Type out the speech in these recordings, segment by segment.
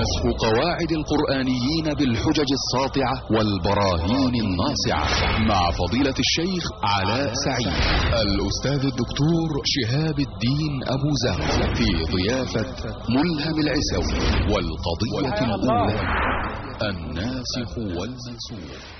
نسخ قواعد القرآنيين بالحجج الساطعة والبراهين الناصعة مع فضيلة الشيخ علاء سعيد الأستاذ الدكتور شهاب الدين أبو زهر في ضيافة ملهم العسوي والقضية الأولى الناسخ والمنسوخ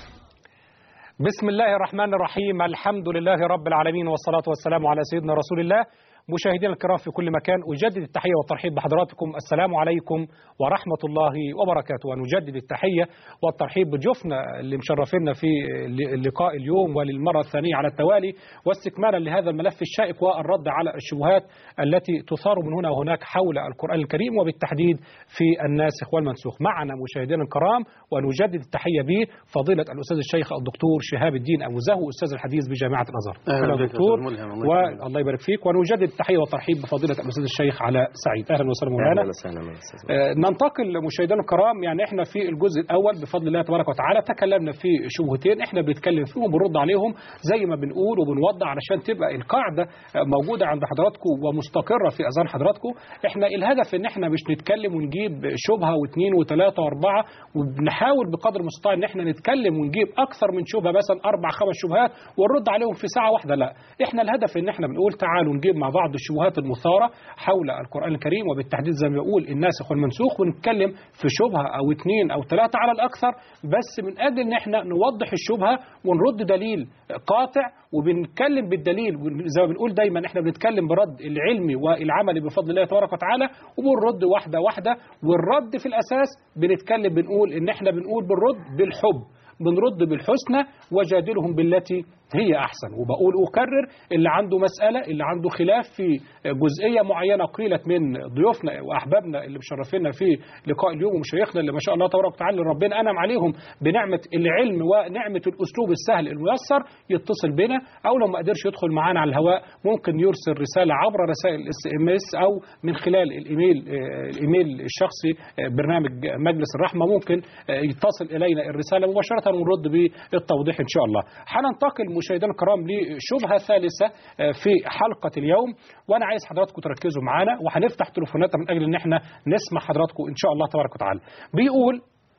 بسم الله الرحمن الرحيم الحمد لله رب العالمين والصلاة والسلام على سيدنا رسول الله مشاهدينا الكرام في كل مكان أجدد التحية والترحيب بحضراتكم السلام عليكم ورحمة الله وبركاته ونجدد التحية والترحيب بضيوفنا اللي مشرفينا في اللقاء اليوم وللمرة الثانية على التوالي واستكمالا لهذا الملف الشائك والرد على الشبهات التي تثار من هنا وهناك حول القرآن الكريم وبالتحديد في الناسخ والمنسوخ معنا مشاهدينا الكرام ونجدد التحية به فضيلة الأستاذ الشيخ الدكتور شهاب الدين أبو زهو أستاذ الحديث بجامعة الأزهر أهلا بك دكتور أستاذ ملهم، الله يكرمك. والله يبارك فيك ونجدد التحية والترحيب بفضيلة الأستاذ الشيخ علاء سعيد أهلا وسهلا مولانا اهلا وسهلا يا أستاذ. آه، ننتقل مشاهدينا الكرام يعني احنا في الجزء الاول بفضل الله تبارك وتعالى تكلمنا في شبهتين احنا بنتكلم فيهم وبنرد عليهم زي ما بنقول وبنوضح علشان تبقى القاعده آه، موجوده عند حضراتكم ومستقره في اذهان حضراتكم احنا الهدف ان احنا مش نتكلم ونجيب شبهه واثنين وثلاثه واربعه وبنحاول بقدر المستطاع ان احنا نتكلم ونجيب اكثر من شبهه مثلا اربع خمس شبهات ونرد عليهم في ساعه واحده لا احنا الهدف ان احنا بنقول تعالوا نجيب مع بعض الشبهات المثاره حول القران الكريم وبالتحديد زي ما بقول الناسخ والمنسوخ ونتكلم في شبهه او اثنين او ثلاثه على الاكثر بس من اجل ان احنا نوضح الشبهه ونرد دليل قاطع وبنتكلم بالدليل زي ما بنقول دايما احنا بنتكلم برد العلمي والعملي بفضل الله تبارك وتعالى وبنرد واحده واحده والرد في الاساس بنتكلم بنقول ان احنا بنقول بنرد بالحب بنرد بالحسنى وجادلهم بالتي هي احسن وبقول اكرر اللي عنده مساله اللي عنده خلاف في جزئيه معينه قيلت من ضيوفنا واحبابنا اللي مشرفينا في لقاء اليوم ومشايخنا اللي ما شاء الله تبارك وتعالى ربنا انعم عليهم بنعمه العلم ونعمه الاسلوب السهل الميسر يتصل بنا او لو ما قدرش يدخل معانا على الهواء ممكن يرسل رساله عبر رسائل الاس ام اس او من خلال الايميل آه، الايميل الشخصي آه، برنامج مجلس الرحمه ممكن آه، يتصل الينا الرساله مباشره ونرد بالتوضيح ان شاء الله هننتقل مشاهدينا الكرام لشبهه ثالثه آه، في حلقه اليوم وانا عايز حضراتكم تركزوا معانا وهنفتح تليفوناتنا من اجل ان احنا نسمع حضراتكم ان شاء الله تبارك وتعالى بيقول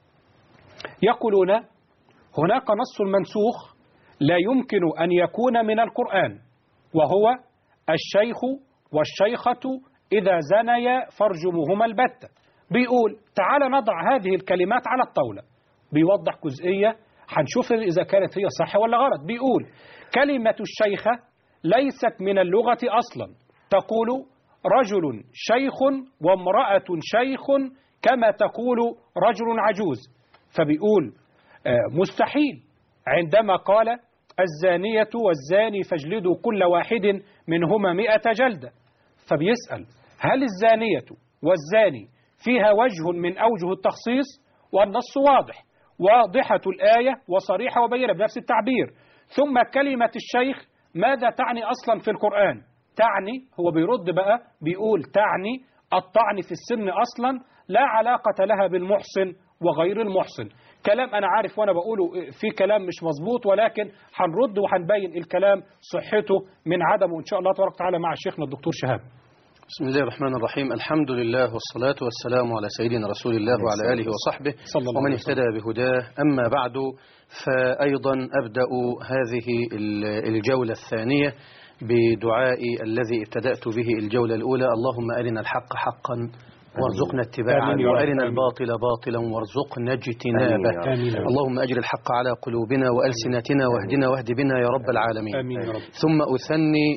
يقولون هناك نص منسوخ لا يمكن ان يكون من القران وهو الشيخ والشيخه اذا زنيا فارجموهما البتة بيقول تعال نضع هذه الكلمات على الطاوله بيوضح جزئيه هنشوف اذا كانت هي صح ولا غلط بيقول كلمه الشيخه ليست من اللغه اصلا تقول رجل شيخ وامراه شيخ كما تقول رجل عجوز فبيقول آه، مستحيل عندما قال الزانية والزاني فاجلدوا كل واحد منهما مئة جلدة فبيسأل هل الزانية والزاني فيها وجه من أوجه التخصيص والنص واضح واضحة الآية وصريحة وبينة بنفس التعبير ثم كلمة الشيخ ماذا تعني أصلا في القرآن تعني هو بيرد بقى بيقول تعني الطعن في السن أصلا لا علاقة لها بالمحسن وغير المحسن كلام أنا عارف وأنا بقوله في كلام مش مظبوط ولكن هنرد وهنبين الكلام صحته من عدمه إن شاء الله تبارك وتعالى مع شيخنا الدكتور شهاب بسم الله الرحمن الرحيم الحمد لله والصلاة والسلام على سيدنا رسول الله وعلى آله وصحبه صلى الله ومن عليه وسلم. اهتدى بهداه أما بعد فأيضا أبدأ هذه ال- الجولة الثانية بدعائي الذي ابتدأت به الجولة الأولى اللهم أرنا الحق حقا وارزقنا اتباعه آمين يا رب. وأرنا آمين. الباطل باطلا وارزقنا اجتنابه آمين يا رب. اللهم أجر الحق على قلوبنا وألسنتنا واهدنا واهد بنا يا رب العالمين آمين يا رب ثم أثني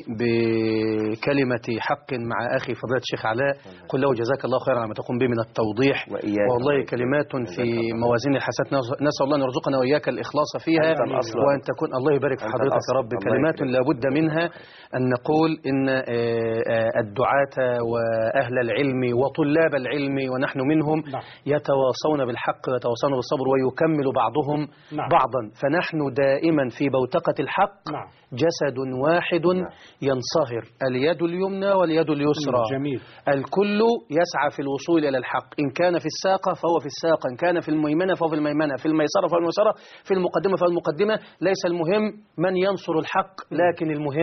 بكلمة حق مع أخي فضيلة الشيخ علاء قل له جزاك الله خيرا على ما تقوم به من التوضيح وإياك والله الله كلمات في موازين الحسنات نس- نسأل الله أن يرزقنا وإياك الإخلاص فيها أنت الأصل. وأن تكون الله يبارك في أنت حضرتك يا الأصل. رب الله كلمات يكرمك. لابد منها أن نقول إن آه، آه، الدعاة وأهل العلم وطلاب العلم ونحن منهم نعم. يتواصون بالحق ويتواصون بالصبر ويكمل بعضهم نعم. بعضا فنحن دائما في بوتقة الحق نعم جسد واحد ينصهر اليد اليمنى واليد اليسرى جميل الكل يسعى في الوصول إلى الحق إن كان في الساقة فهو في الساقة إن كان في الميمنة فهو في الميمنة في الميسرة فهو الميسرة في المقدمة فهو المقدمة ليس المهم من ينصر الحق لكن المهم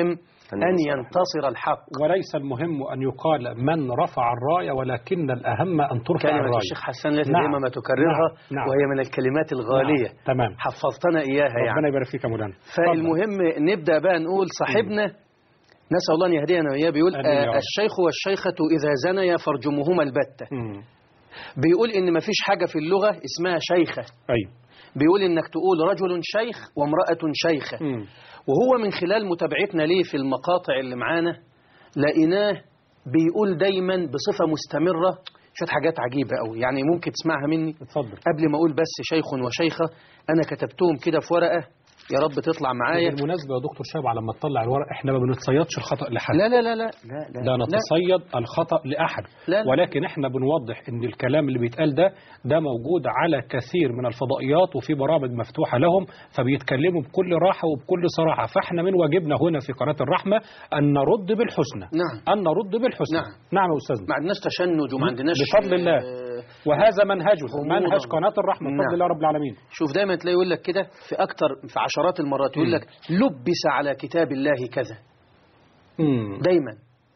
أن ينتصر الحق وليس المهم أن يقال من رفع الراية ولكن الأهم أن ترفع كلمة الراية الشيخ حسن التي نعم. دائما ما تكررها نعم. نعم. وهي من الكلمات الغالية نعم. تمام حفظتنا إياها يعني ربنا يبارك فيك يا مولانا فالمهم نبدأ بقى نقول صاحبنا نسأل الله أن يهدينا وإياه بيقول آمين يا آه رب. الشيخ والشيخة إذا زنيا فارجمهما البتة مم. بيقول إن مفيش حاجة في اللغة اسمها شيخة أيوه بيقول إنك تقول رجل شيخ وامرأة شيخة مم. وهو من خلال متابعتنا ليه في المقاطع اللي معانا لقيناه بيقول دايما بصفة مستمرة شوية حاجات عجيبة قوي يعني ممكن تسمعها مني اتفضل قبل ما أقول بس شيخ وشيخة أنا كتبتهم كده في ورقة يا رب تطلع معايا بالمناسبة يا دكتور شاب على لما تطلع الورق احنا ما بنتصيدش الخطأ لحد لا لا لا لا لا لا, لا نتصيد الخطأ لأحد لا لا. ولكن احنا بنوضح ان الكلام اللي بيتقال ده ده موجود على كثير من الفضائيات وفي برامج مفتوحة لهم فبيتكلموا بكل راحة وبكل صراحة فاحنا من واجبنا هنا في قناة الرحمة أن نرد بالحسنى نعم أن نرد بالحسنى نعم. نعم يا أستاذنا ما عندناش تشنج وما عندناش بفضل الله. آه، وهذا منهجه غموضاً. منهج قناة الرحمة نعم. بفضل الله رب العالمين شوف دايما تلاقي يقول لك كده في أكتر في عشرات المرات يقول مم. لك لبس على كتاب الله كذا مم. دايما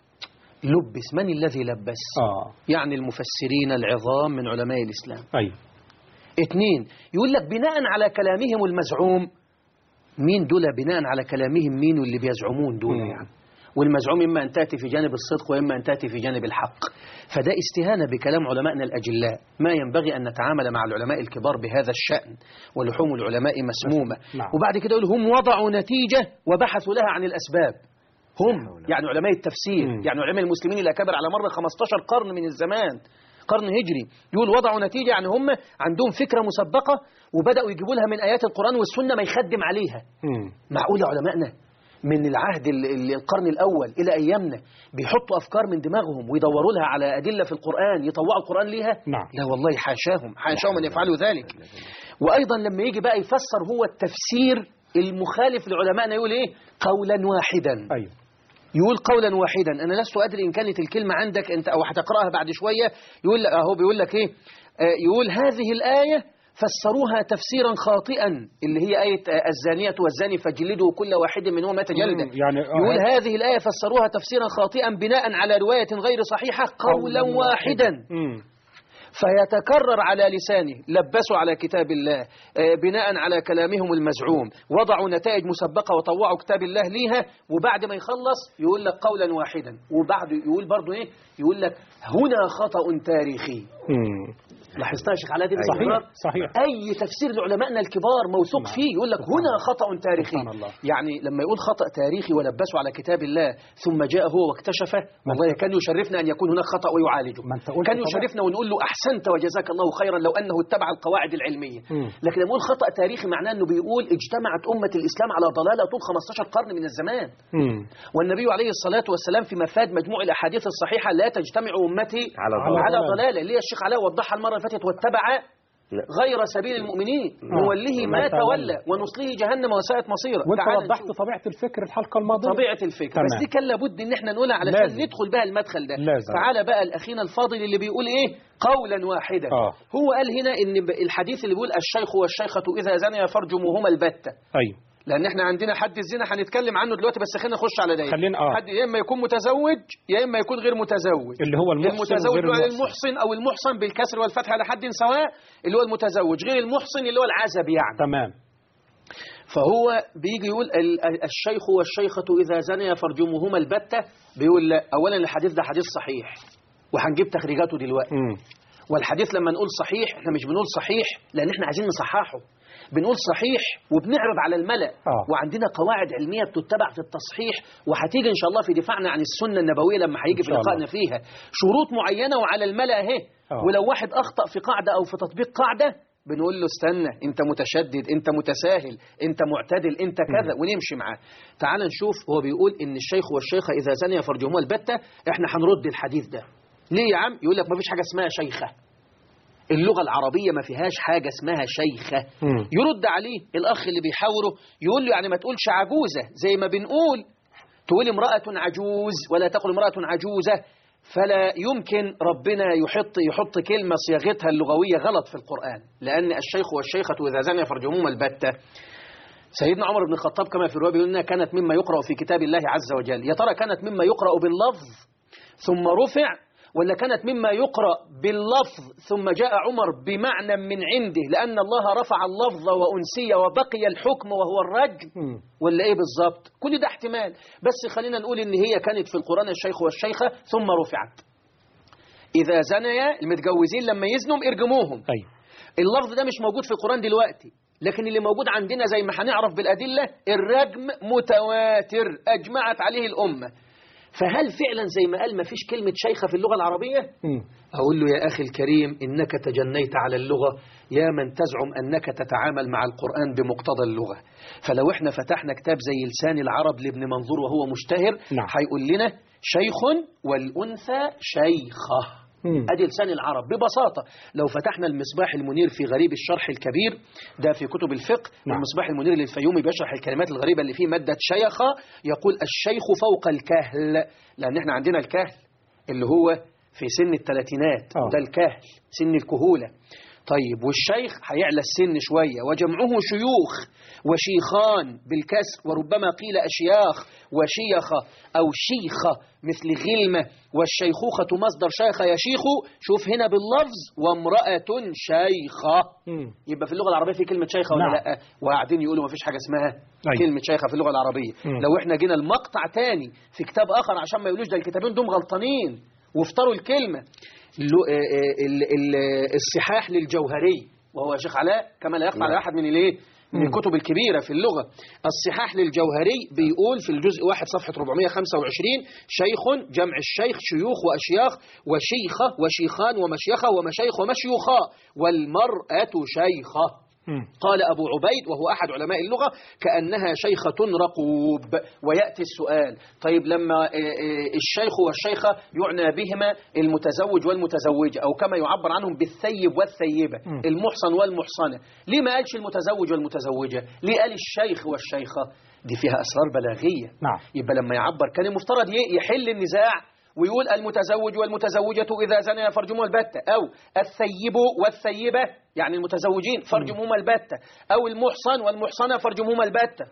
لبس من الذي لبس اه يعني المفسرين العظام من علماء الإسلام أيوه اثنين يقول لك بناء على كلامهم المزعوم مين دول بناء على كلامهم مين واللي بيزعمون دول مم. يعني والمزعوم إما أن تأتي في جانب الصدق وإما أن تأتي في جانب الحق فده استهانة بكلام علمائنا الأجلاء ما ينبغي أن نتعامل مع العلماء الكبار بهذا الشأن ولحوم العلماء مسمومة نعم. وبعد كده يقول هم وضعوا نتيجة وبحثوا لها عن الأسباب هم يعني علماء التفسير مم. يعني علماء المسلمين الأكابر على مر 15 قرن من الزمان قرن هجري يقول وضعوا نتيجة يعني هم عندهم فكرة مسبقة وبدأوا يجيبوا لها من آيات القرآن والسنة ما يخدم عليها مم. معقول يا علمائنا من العهد ال- ال- القرن الأول إلى أيامنا بيحطوا أفكار من دماغهم ويدوروا لها على أدلة في القرآن يطوعوا القرآن ليها نعم. لا والله حاشاهم حاشاهم أن يفعلوا ذلك وأيضا لما يجي بقى يفسر هو التفسير المخالف لعلمائنا يقول إيه قولا واحدا أيوه يقول قولا واحدا أنا لست أدري إن كانت الكلمة عندك أنت أو هتقرأها بعد شوية يقول لك أهو بيقول لك إيه آه، يقول هذه الآية فسروها تفسيرا خاطئا اللي هي آية آه، الزانية والزاني فجلدوا كل واحد منهما مئة جلدة مم، يعني آه، يقول هذه الآية فسروها تفسيرا خاطئا بناء على رواية غير صحيحة قولا واحدا مم. فيتكرر على لسانه لبسوا على كتاب الله آه، بناء على كلامهم المزعوم وضعوا نتائج مسبقة وطوعوا كتاب الله ليها وبعد ما يخلص يقول لك قولا واحدا وبعد يقول برضو ايه يقول لك هنا خطأ تاريخي مم. لاحظتها يا شيخ علاء دي صحيح باستمرار؟ صحيح اي تفسير لعلمائنا الكبار موثوق نعم. فيه يقول لك سبحان هنا الله. خطأ تاريخي سبحان الله. يعني لما يقول خطأ تاريخي ولبسوا على كتاب الله ثم جاء هو واكتشفه والله كان يشرفنا أن يكون هناك خطأ ويعالجه ما أنت قلت كان طبعا. يشرفنا ونقول له أحسنت وجزاك الله خيرا لو أنه اتبع القواعد العلمية مم. لكن لما يقول خطأ تاريخي معناه أنه بيقول اجتمعت أمة الإسلام على ضلالة طول 15 قرن من الزمان مم. والنبي عليه الصلاة والسلام في مفاد مجموع الأحاديث الصحيحة لا تجتمع أمتي على على على ضلالة. ضلالة اللي هي الشيخ علاء وضحها المرة اللي فاتت واتبع لا. غير سبيل المؤمنين نوله ما ما تولى. تولى ونصليه جهنم وساءت مصيره وانت تعال وضحت نشوف طبيعة الفكر الحلقة الماضية طبيعة الفكر تمام. بس دي كان لابد ان احنا نقولها علشان لازم. ندخل بقى المدخل ده لازم. تعالى بقى الاخينا الفاضل اللي بيقول ايه قولا واحدا آه. هو قال هنا ان ب- الحديث اللي بيقول الشيخ والشيخة اذا زنيا فرجموهما البتة أيوه لان احنا عندنا حد الزنا هنتكلم عنه دلوقتي بس خلينا نخش على ده خلينا- آه. حد يا اما يكون متزوج يا اما يكون غير متزوج اللي هو المحسن المتزوج وغير اللي هو المحسن. المحسن او المحصن بالكسر والفتح على حد سواء اللي هو المتزوج غير المحصن اللي هو العزب يعني تمام فهو بيجي يقول ال- الشيخ والشيخة إذا زنيا فرجمهما البتة بيقول لا أولا الحديث ده حديث صحيح وهنجيب تخريجاته دلوقتي مم. والحديث لما نقول صحيح احنا مش بنقول صحيح لأن احنا عايزين نصححه بنقول صحيح وبنعرض على الملأ آه. وعندنا قواعد علمية بتتبع في التصحيح وهتيجي إن شاء الله في دفاعنا عن السنة النبوية لما هيجي إن في شاء لقائنا فيها شروط معينة وعلى الملأ اهي آه. ولو واحد أخطأ في قاعدة أو في تطبيق قاعدة بنقول له استنى انت متشدد انت متساهل انت معتدل انت كذا ونمشي معاه تعال نشوف هو بيقول ان الشيخ والشيخة اذا زنيا فرجهما البتة احنا هنرد الحديث ده ليه يا عم يقول لك ما فيش حاجة اسمها شيخة اللغة العربية ما فيهاش حاجة اسمها شيخة مم. يرد عليه الأخ اللي بيحاوره يقول له يعني ما تقولش عجوزة زي ما بنقول تقول امرأة عجوز ولا تقل امرأة عجوزة فلا يمكن ربنا يحط يحط كلمة صياغتها اللغوية غلط في القرآن لأن الشيخ والشيخة إذا زنيا فرجمهما البتة سيدنا عمر بن الخطاب كما في الرواية بيقول إنها كانت مما يقرأ في كتاب الله عز وجل يا ترى كانت مما يقرأ باللفظ ثم رفع ولا كانت مما يقرأ باللفظ ثم جاء عمر بمعنى من عنده لأن الله رفع اللفظ وأنسي وبقي الحكم وهو الرجم مم. ولا إيه بالظبط كل ده احتمال بس خلينا نقول إن هي كانت في القرآن الشيخ والشيخة ثم رفعت إذا زنيا المتجوزين لما يزنوا ارجموهم طيب اللفظ ده مش موجود في القرآن دلوقتي لكن اللي موجود عندنا زي ما هنعرف بالأدلة الرجم متواتر أجمعت عليه الأمة فهل فعلا زي ما قال ما فيش كلمة شيخة في اللغة العربية مم. أقول له يا أخي الكريم إنك تجنيت على اللغة يا من تزعم أنك تتعامل مع القرآن بمقتضى اللغة فلو إحنا فتحنا كتاب زي لسان العرب لابن منظور وهو مشتهر نعم. هيقول لنا شيخ والأنثى شيخة مم. ادي لسان العرب ببساطة لو فتحنا المصباح المنير في غريب الشرح الكبير ده في كتب الفقه نعم. المصباح المنير للفيومي بيشرح الكلمات الغريبة اللي فيه مادة شيخة يقول الشيخ فوق الكهل لأن احنا عندنا الكهل اللي هو في سن الثلاثينات آه. ده الكهل سن الكهولة طيب والشيخ هيعلى السن شوية وجمعه شيوخ وشيخان بالكسر وربما قيل أشياخ وشيخة أو شيخة مثل غلمة والشيخوخة مصدر شيخ يشيخ شوف هنا باللفظ وامرأة شيخة مم. يبقى في اللغة العربية في كلمة شيخة ولا نعم. لا وقاعدين يقولوا ما فيش حاجة اسمها أيوة. كلمة شيخة في اللغة العربية مم. لو احنا جينا المقطع تاني في كتاب آخر عشان ما يقولوش ده الكتابين دول غلطانين وافتروا الكلمة لو- آه، آه، ال- ال- الصحاح للجوهري وهو يا شيخ علاء كما لا يخفى على أحد من الايه من مم. الكتب الكبيرة في اللغة الصحاح للجوهري بيقول في الجزء واحد صفحة 425 شيخ جمع الشيخ شيوخ وأشياخ وشيخة وشيخان ومشيخة ومشايخ ومشيوخاء والمرأة شيخة مم. قال أبو عبيد وهو أحد علماء اللغة كأنها شيخة رقوب ويأتي السؤال طيب لما آه، آه، الشيخ والشيخة يعنى بهما المتزوج والمتزوجة أو كما يعبر عنهم بالثيب والثيبة مم. المحصن والمحصنة ليه ما قالش المتزوج والمتزوجة ليه قال الشيخ والشيخة دي فيها أسرار بلاغية نعم يبقى لما يعبر كان المفترض ي- يحل النزاع ويقول المتزوج والمتزوجة إذا زنيا فرجموا البتة أو الثيب والثيبة يعني المتزوجين فرجمهما البتة أو المحصن والمحصنة فرجمهما البتة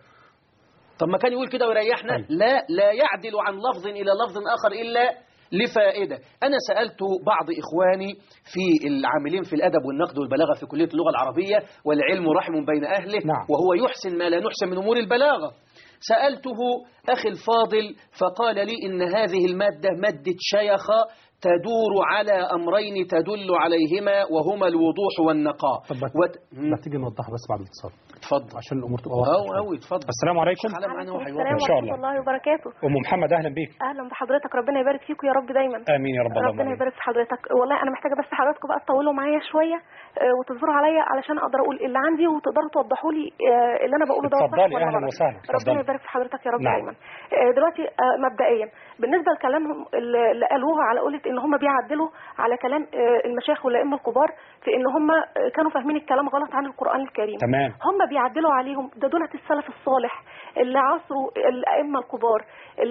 طب ما كان يقول كده ويريحنا أيوة. لا لا يعدل عن لفظ إلى لفظ آخر إلا لفائدة أنا سألت بعض إخواني في العاملين في الأدب والنقد والبلاغة في كلية اللغة العربية والعلم رحم بين أهله نعم. وهو يحسن ما لا نحسن من أمور البلاغة سألته أخي الفاضل فقال لي إن هذه المادة مادة شيخة تدور على أمرين تدل عليهما وهما الوضوح والنقاء طب ما- وت... ما تيجي نوضحها بس بعد الاتصال اتفضل عشان الامور تبقى واضحه أو شوية. أو اتفضل السلام عليكم على معانا عليكم وحيوان السلام إن شاء ورحمة الله. الله وبركاته ام محمد اهلا بيك أهلا بحضرتك ربنا يبارك فيكم يا رب دايما امين يا رب اللهم ربنا آمين. يبارك في حضرتك والله أنا محتاجة بس حضراتكم بقى تطولوا معايا شوية آه، وتصبروا عليا علشان أقدر أقول اللي عندي وتقدروا توضحوا لي آه، اللي أنا بقوله ده صح اتفضلي، ولا أهلا غلط. وسهلا، اتفضلي. ربنا يبارك في حضرتك يا رب نعم. دايما آه، دلوقتي آه، مبدئيا بالنسبة لكلامهم اللي اللي قالوه على قولة إن هم بيعدلوا على كلام آه، المشايخ والأئمة الكبار في إن هم آه، كانوا فاهمين الكلام غلط عن القرآن الكريم تمام هم بيعدلوا عليهم ده دولة السلف الصالح اللي عصروا الأئمة الكبار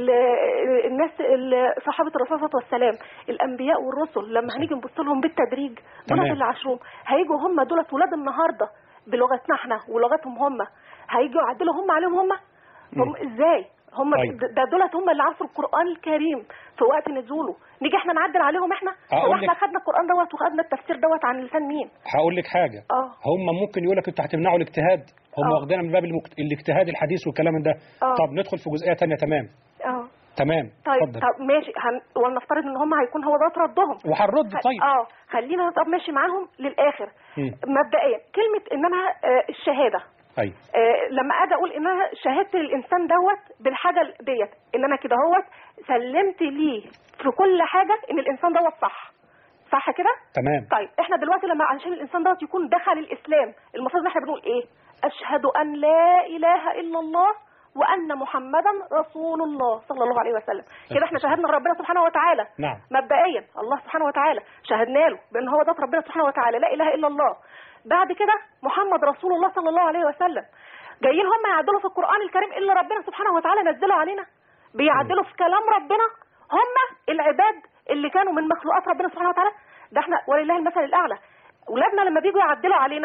اللي الناس اللي صحابة الرسول صلى الله عليه وسلم الأنبياء والرسل لما هنيجي نبص لهم بالتدريج تمام. دولة اللي عاشروهم هيجوا هم دولة ولاد النهاردة بلغتنا احنا ولغتهم هم هيجوا يعدلوا هم عليهم هم هم ازاي هم طيب. ده دولت هم اللي عصروا القرآن الكريم في وقت نزوله نيجي احنا نعدل عليهم احنا أقول طب احنا لك- خدنا القرآن دوت وخدنا التفسير دوت عن لسان مين هقول لك حاجه اه هم ممكن يقول لك انتوا هتمنعوا الاجتهاد هم آه. واخدينها من باب المكت... الاجتهاد الحديث والكلام ده آه. طب ندخل في جزئيه تانية تمام اه تمام طيب اتفضل طب ماشي هن... ولنفترض ان هم هيكون هو ده ردهم وهنرد خ- طيب اه خلينا طب ماشي معاهم للاخر مم. مبدئيا كلمه ان انا آه الشهاده ايوه آه لما اجي اقول ان انا شهدت للانسان دوت بالحاجه ديت ان انا كده هوت سلمت ليه في كل حاجه ان الانسان دوت صح صح كده تمام طيب احنا دلوقتي لما علشان الانسان دوت يكون دخل الاسلام المفروض ان احنا بنقول ايه اشهد ان لا اله الا الله وان محمدا رسول الله صلى الله عليه وسلم كده احنا شهدنا ربنا سبحانه وتعالى نعم مبدئيا الله سبحانه وتعالى شهدنا له بان هو ده ربنا سبحانه وتعالى لا اله الا الله بعد كده محمد رسول الله صلى الله عليه وسلم جايين هم يعدلوا في القران الكريم اللي ربنا سبحانه وتعالى نزله علينا بيعدلوا في كلام ربنا هم العباد اللي كانوا من مخلوقات ربنا سبحانه وتعالى ده احنا ولله المثل الاعلى اولادنا لما بيجوا يعدلوا علينا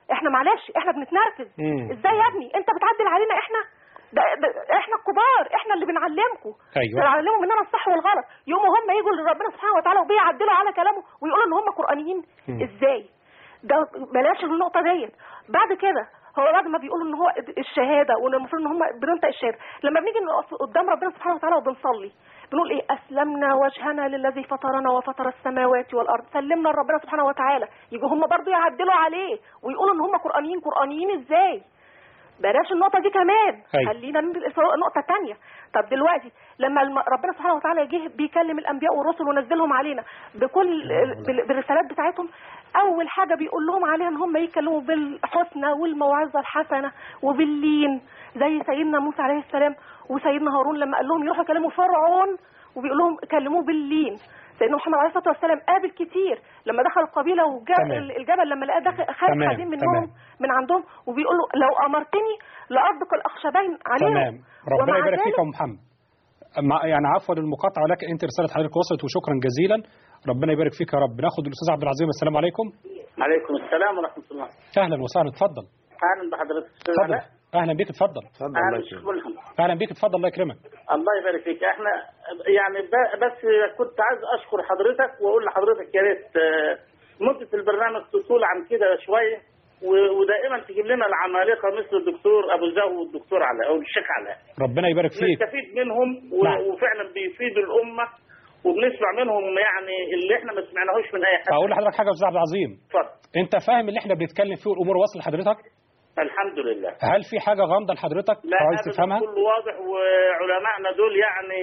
احنا معلش احنا بنتنرفز مم. ازاي يا ابني انت بتعدل علينا احنا ده, ده احنا الكبار احنا اللي بنعلمكم أيوة. بنعلمهم اننا الصح والغلط يوم هم يجوا لربنا سبحانه وتعالى وبيعدلوا على كلامه ويقولوا ان هم قرانيين مم. ازاي ده بلاش النقطه ديت بعد كده هو بعد ما بيقولوا ان هو الشهاده وان المفروض ان هم بننطق الشهاده لما بنيجي نقف قدام ربنا سبحانه وتعالى وبنصلي بنقول ايه اسلمنا وجهنا للذي فطرنا وفطر السماوات والارض سلمنا لربنا سبحانه وتعالى يجوا هم برضو يعدلوا عليه ويقولوا ان هم قرانيين قرانيين ازاي بلاش النقطة دي كمان أيوة. خلينا ننقل النقطة الثانية طب دلوقتي لما الم- ربنا سبحانه وتعالى جه بيكلم الأنبياء والرسل ونزلهم علينا بكل بال- بالرسالات بتاعتهم أول حاجة بيقول لهم عليها إن هم يتكلموا بالحسنى والموعظة الحسنة وباللين زي سيدنا موسى عليه السلام وسيدنا هارون لما قال لهم يروحوا يكلموا فرعون وبيقول لهم كلموه باللين سيدنا محمد عليه الصلاه والسلام قابل كتير لما دخل القبيله تمام. وجاب الجبل لما لقاه داخل خارج تمام، خادم منهم تمام. من عندهم وبيقول له لو امرتني لاطبق الاخشبين عليهم تمام ربنا ومع يبارك فيك ذلك يا أم محمد مع- يعني عفوا المقاطعة ولكن أنت رسالة حضرتك وصلت وشكرا جزيلا ربنا يبارك فيك يا رب ناخد الأستاذ عبد العزيز السلام عليكم عليكم السلام ورحمة الله أهلا وسهلا اتفضل أهلا بحضرتك أستاذ اتفضل علاء أهلا بيك اتفضل أهلا شيخ ملهم أهلا بيك اتفضل الله يكرمك الله يبارك فيك احنا يعني ب- بس كنت عايز أشكر حضرتك وأقول لحضرتك يا ريت آه، مدة البرنامج تطول عن كده شوية و- ودائما تجيب لنا العمالقة مثل الدكتور أبو زهو والدكتور علاء أو الشيخ علاء ربنا يبارك فيك نستفيد منهم و- نعم. وفعلا بيفيدوا الأمة وبنسمع منهم يعني اللي احنا ما سمعناهوش من أي حد أقول لحضرتك حاجة يا أستاذ عبد العظيم اتفضل أنت فاهم اللي احنا بنتكلم فيه والأمور واصلة لحضرتك الحمد لله هل في حاجة غامضة لحضرتك لا عايز أبداً، تفهمها كله واضح وعلمائنا دول يعني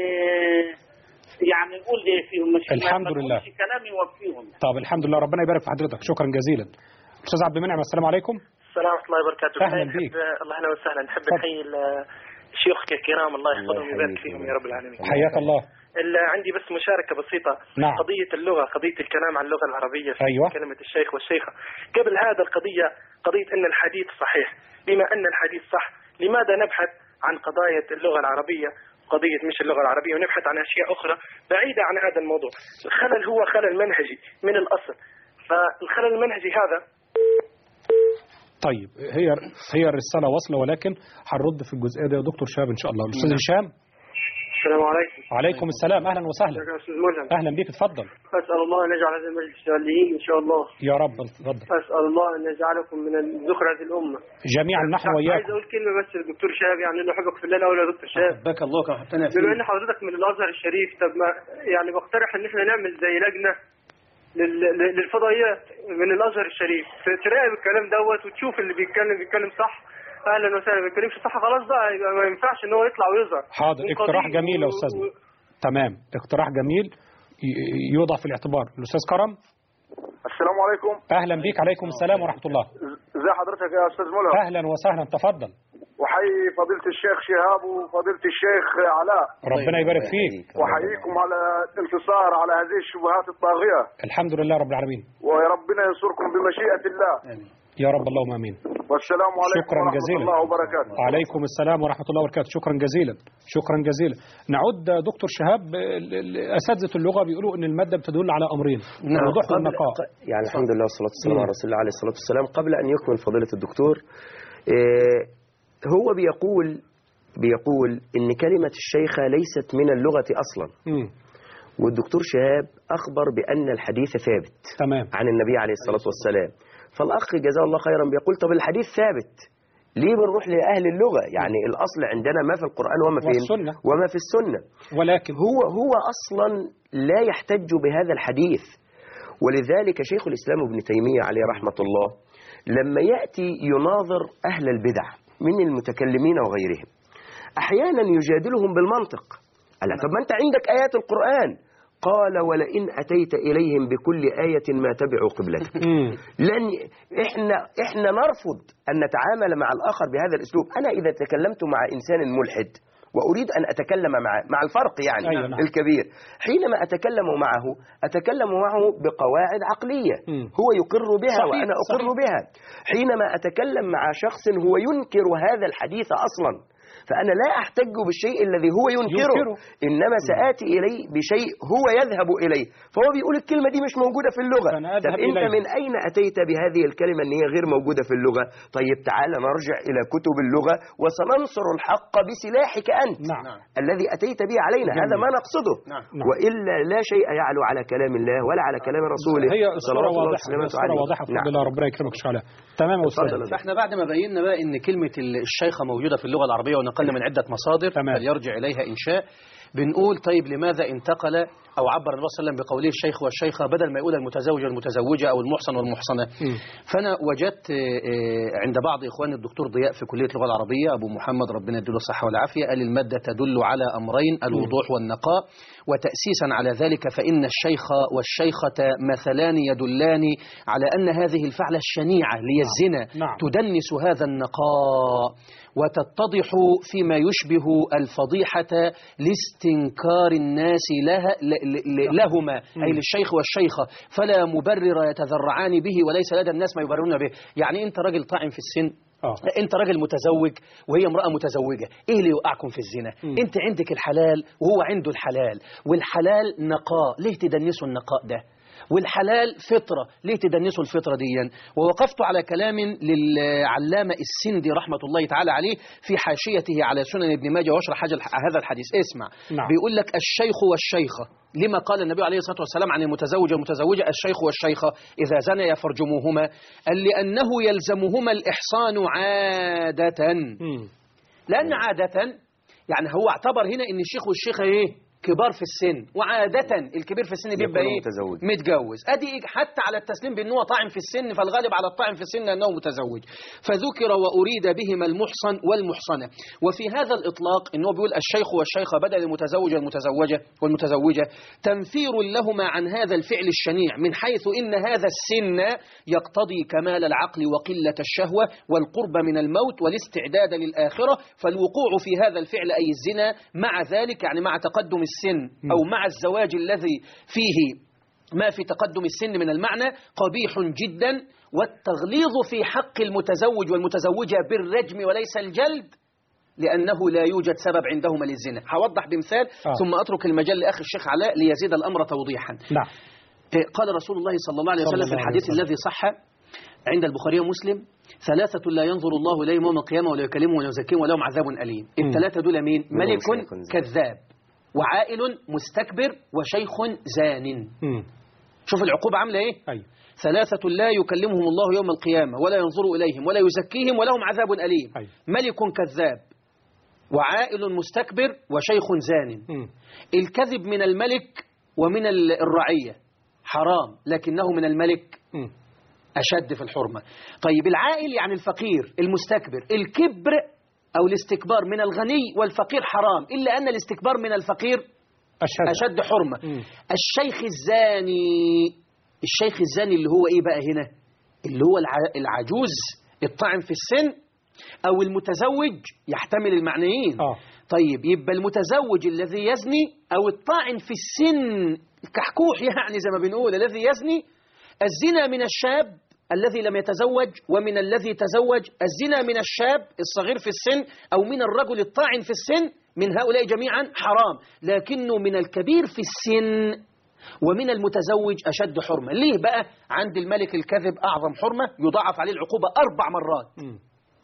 يعني نقول ايه فيهم مش الحمد ما لله. نقولش كلام يوفيهم طب الحمد لله ربنا يبارك في حضرتك شكرا جزيلا أستاذ عبد المنعم السلام عليكم السلام ورحمة الله وبركاته أهلاً نحب- بيك. الله أهلا وسهلا نحب تفضل. نحيي ال- شيوخك الكرام الله يحفظهم ويبارك فيهم يا رب العالمين حياك الله ال- عندي بس مشاركة بسيطة نعم. قضية اللغة قضية الكلام عن اللغة العربية في أيوة. كلمة الشيخ والشيخة قبل هذا القضية قضية أن الحديث صحيح بما أن الحديث صح لماذا نبحث عن قضايا اللغة العربية قضية مش اللغة العربية ونبحث عن أشياء أخرى بعيدة عن هذا الموضوع الخلل هو خلل منهجي من الأصل فالخلل المنهجي هذا طيب هي هي الرسالة واصلة ولكن هنرد في الجزئية دي يا دكتور شهاب إن شاء الله الأستاذ هشام السلام عليكم عليكم السلام أهلا وسهلا يا أستاذ ملهم أهلا بيك اتفضل أسأل الله أن يجعل هذا المجلس صالحين إن شاء الله يا رب اتفضل أسأل الله أن يجعلكم من ذكر هذه الأمة جميعا نحن عايز وإياكم أقول كلمة بس للدكتور شهاب يعني إنه أحبك في الله الأول يا دكتور شهاب بك الله كان حطينا بما إن حضرتك من الأزهر الشريف طب ما يعني بقترح إن إحنا نعمل زي لجنة لل- لل- للفضائيات من الأزهر الشريف ت- تراقب الكلام دوت وتشوف اللي بيتكلم بيتكلم صح أهلا وسهلا ما بيتكلمش صح خلاص بقى يبقى ما ينفعش إن هو يطلع ويظهر حاضر من اقتراح قضية جميل يا و- أستاذنا و- تمام اقتراح جميل ي- يوضع في الاعتبار الأستاذ كرم السلام عليكم أهلا بيك عليكم السلام ورحمة الله ازي حضرتك يا استاذ ملهم أهلا وسهلا تفضل وحيي فضيلة الشيخ شهاب وفضيلة الشيخ علاء ربنا يبارك فيك وحييكم على الانتصار على هذه الشبهات الطاغية الحمد لله رب العالمين وربنا ينصركم بمشيئة الله يا رب اللهم امين والسلام عليكم شكرا ورحمة جزيلا الله وبركاته عليكم السلام ورحمه الله وبركاته شكرا جزيلا شكرا جزيلا نعود دكتور شهاب ال- ال- اساتذه اللغه بيقولوا ان الماده بتدل على امرين الوضوح قبل- والنقاء ق- يعني الحمد لله والصلاة والسلام مم. على رسول الله عليه الصلاة والسلام قبل أن يكمل فضيلة الدكتور آه، هو بيقول بيقول إن كلمة الشيخة ليست من اللغة أصلا مم. والدكتور شهاب أخبر بأن الحديث ثابت تمام عن النبي عليه الصلاة والسلام فالأخ جزاه الله خيرا بيقول طب الحديث ثابت ليه بنروح لأهل اللغة يعني الأصل عندنا ما في القرآن وما في والسنة. وما في السنة ولكن هو هو اصلا لا يحتج بهذا الحديث ولذلك شيخ الاسلام ابن تيميه عليه رحمه الله لما ياتي يناظر اهل البدع من المتكلمين وغيرهم احيانا يجادلهم بالمنطق قال طب ما انت عندك ايات القران قال ولئن اتيت اليهم بكل ايه ما تبعوا قبلتك مم. لن احنا احنا نرفض ان نتعامل مع الاخر بهذا الاسلوب انا اذا تكلمت مع انسان ملحد واريد ان اتكلم معه مع الفرق يعني أيوة نعم. الكبير حينما اتكلم معه اتكلم معه بقواعد عقليه مم. هو يقر بها صحيح، وانا اقر صحيح. بها حينما اتكلم مع شخص هو ينكر هذا الحديث اصلا فأنا لا أحتج بالشيء الذي هو ينكره ينكره. إنما سآتي إليه بشيء هو يذهب إليه فهو بيقول الكلمة دي مش موجودة في اللغة فأنا طب أذهب أنت إليه. من أين أتيت بهذه الكلمة أن هي غير موجودة في اللغة طيب تعالى نرجع إلى كتب اللغة وسننصر الحق بسلاحك أنت نعم. الذي أتيت به علينا جميل. هذا ما نقصده نعم. نعم. وإلا لا شيء يعلو على كلام الله ولا على كلام رسوله هي الصورة صلوات الله واضحة وسلامته الصورة عليه. واضحة بفضل نعم. الله ربنا يكرمك شعلا تمام يا اتفضل أستاذ يا فاحنا بعد ما بينا بقى ان كلمه الشيخه موجوده في اللغه العربيه ونقلنا من عده مصادر تمام. فليرجع اليها ان شاء بنقول طيب لماذا انتقل او عبر النبي صلى الله عليه وسلم بقوله الشيخ والشيخه بدل ما يقول المتزوج والمتزوجه او المحصن والمحصنه مم. فانا وجدت آه، آه، عند بعض اخواني الدكتور ضياء في كليه اللغه العربيه ابو محمد ربنا يديله الصحه والعافيه قال الماده تدل على امرين الوضوح والنقاء وتاسيسا على ذلك فان الشيخ والشيخه مثلان يدلان على ان هذه الفعله الشنيعه لي الزنا نعم. تدنس هذا النقاء وتتضح فيما يشبه الفضيحة لاستنكار الناس لها ل- ل- لهما أي للشيخ والشيخة فلا مبرر يتذرعان به وليس لدى الناس ما يبررون به يعني أنت راجل طاعن في السن آه. انت راجل متزوج وهي امراه متزوجه ايه اللي يوقعكم في الزنا مم. انت عندك الحلال وهو عنده الحلال والحلال نقاء ليه تدنسوا النقاء ده والحلال فطرة ليه تدنسوا الفطرة دي ووقفت على كلام للعلامة السندي رحمة الله تعالى عليه في حاشيته على سنن ابن ماجه واشرح حاجة- هذا الحديث اسمع نعم. بيقول لك الشيخ والشيخة لما قال النبي عليه الصلاة والسلام عن المتزوج والمتزوجة الشيخ والشيخة إذا زنيا فرجموهما قال لأنه يلزمهما الإحصان عادة مم. لأن عادة يعني هو اعتبر هنا إن الشيخ والشيخة إيه كبار في السن وعادة الكبير في السن بيبقى يكون ايه متزوج. متجوز ادي إيه؟ حتى على التسليم بان هو طاعن في السن فالغالب على الطاعن في السن انه متزوج فذكر واريد بهما المحصن والمحصنه وفي هذا الاطلاق ان هو بيقول الشيخ والشيخه بدل المتزوج والمتزوجه والمتزوجه تنفير لهما عن هذا الفعل الشنيع من حيث ان هذا السن يقتضي كمال العقل وقله الشهوه والقرب من الموت والاستعداد للاخره فالوقوع في هذا الفعل اي الزنا مع ذلك يعني مع تقدم السن او مع الزواج الذي فيه ما في تقدم السن من المعنى قبيح جدا والتغليظ في حق المتزوج والمتزوجة بالرجم وليس الجلد لأنه لا يوجد سبب عندهما للزنا هوضح بمثال آه. ثم أترك المجال لأخي الشيخ علاء ليزيد الأمر توضيحا نعم إيه، قال رسول الله صلى الله عليه صلى وسلم في الله عليه الحديث وسلم. الذي صح عند البخاري ومسلم ثلاثة لا ينظر الله إليهم يوم القيامة ولا يكلمهم ولا يزكيهم ولهم عذاب أليم الثلاثة دول مين؟ ملك شيخ زان. كذاب وعائل مستكبر وشيخ زان مم. شوف العقوبة عاملة إيه؟ أيوة ثلاثة لا يكلمهم الله يوم القيامة ولا ينظر إليهم ولا يزكيهم ولهم عذاب أليم أيوة. ملك كذاب وعائل مستكبر وشيخ زان مم. الكذب من الملك ومن ال- الرعية حرام لكنه من الملك مم. أشد في الحرمة طيب العائل يعني الفقير المستكبر الكبر أو الاستكبار من الغني والفقير حرام إلا أن الاستكبار من الفقير أشهد أشد حرمة مم. الشيخ الزاني الشيخ الزاني اللي هو إيه بقى هنا اللي هو الع- العجوز الطاعن في السن أو المتزوج يحتمل المعنيين آه. طيب يبقى المتزوج الذي يزني أو الطاعن في السن كحكوح يعني زي ما بنقول الذي يزني الزنا من الشاب الذي لم يتزوج ومن الذي تزوج الزنا من الشاب الصغير في السن أو من الرجل الطاعن في السن من هؤلاء جميعا حرام لكنه من الكبير في السن ومن المتزوج أشد حرمة ليه بقى عند الملك الكذب أعظم حرمة يضاعف عليه العقوبة أربع مرات مم.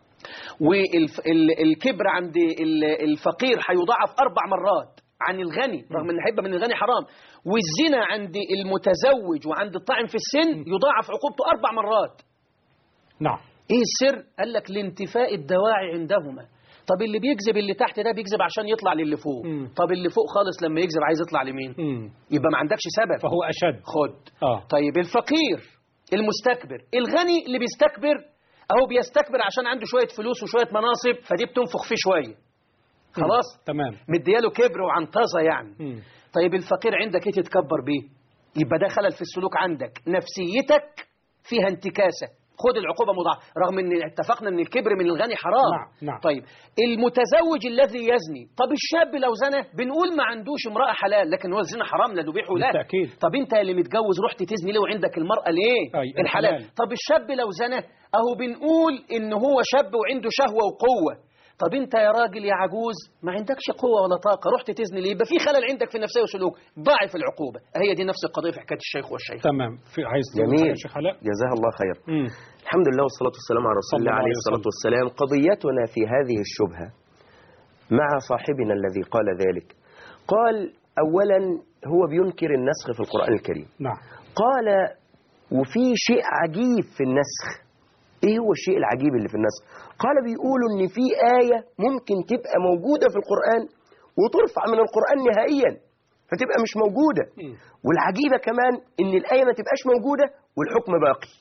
والكبر عند ال- الفقير هيضاعف أربع مرات عن الغني رغم ان هيبقى من الغني حرام والزنا عند المتزوج وعند الطاعن في السن يضاعف عقوبته أربع مرات نعم ايه السر قال لك لانتفاء الدواعي عندهما طب اللي بيكذب اللي تحت ده بيكذب عشان يطلع للي فوق مم. طب اللي فوق خالص لما يكذب عايز يطلع لمين مم. يبقى ما عندكش سبب فهو أشد خد آه. طيب الفقير المستكبر الغني اللي بيستكبر اهو بيستكبر عشان عنده شوية فلوس وشوية مناصب فدي بتنفخ فيه شوية خلاص تمام مدياله كبر وعنطزة يعني مم. طيب الفقير عندك ايه تتكبر بيه يبقى ده خلل في السلوك عندك نفسيتك فيها انتكاسة خد العقوبة مضاعفة رغم ان اتفقنا ان الكبر من الغني حرام نعم، نعم. طيب المتزوج الذي يزني طب الشاب لو زنى بنقول ما عندوش امرأة حلال لكن هو الزنا حرام لا نبيحه له بالتأكيد. طب انت اللي متجوز رحت تزني ليه وعندك المرأة ليه أي، الحلال الحلال. طب الشاب لو زنى اهو بنقول ان هو شاب وعنده شهوة وقوة طب انت يا راجل يا عجوز ما عندكش قوه ولا طاقه رحت تزني ليه يبقى في خلل عندك في النفسيه والسلوك ضاعف العقوبه هي دي نفس القضيه في حكايه الشيخ والشيخ تمام في عايز تقول حاجة جميل يا شيخ علاء جزاه الله خير مم. الحمد لله والصلاة والسلام على رسول صلى الله الله عليه عليه الصلاة وسلم. والسلام قضيتنا في هذه الشبهة مع صاحبنا الذي قال ذلك قال أولا هو بينكر النسخ في القرآن الكريم نعم قال وفي شيء عجيب في النسخ ايه هو الشيء العجيب اللي في النسخ قال بيقولوا ان في آية ممكن تبقى موجودة في القرآن وترفع من القرآن نهائيا فتبقى مش موجودة مم. والعجيبة كمان ان الآية ما تبقاش موجودة والحكم باقي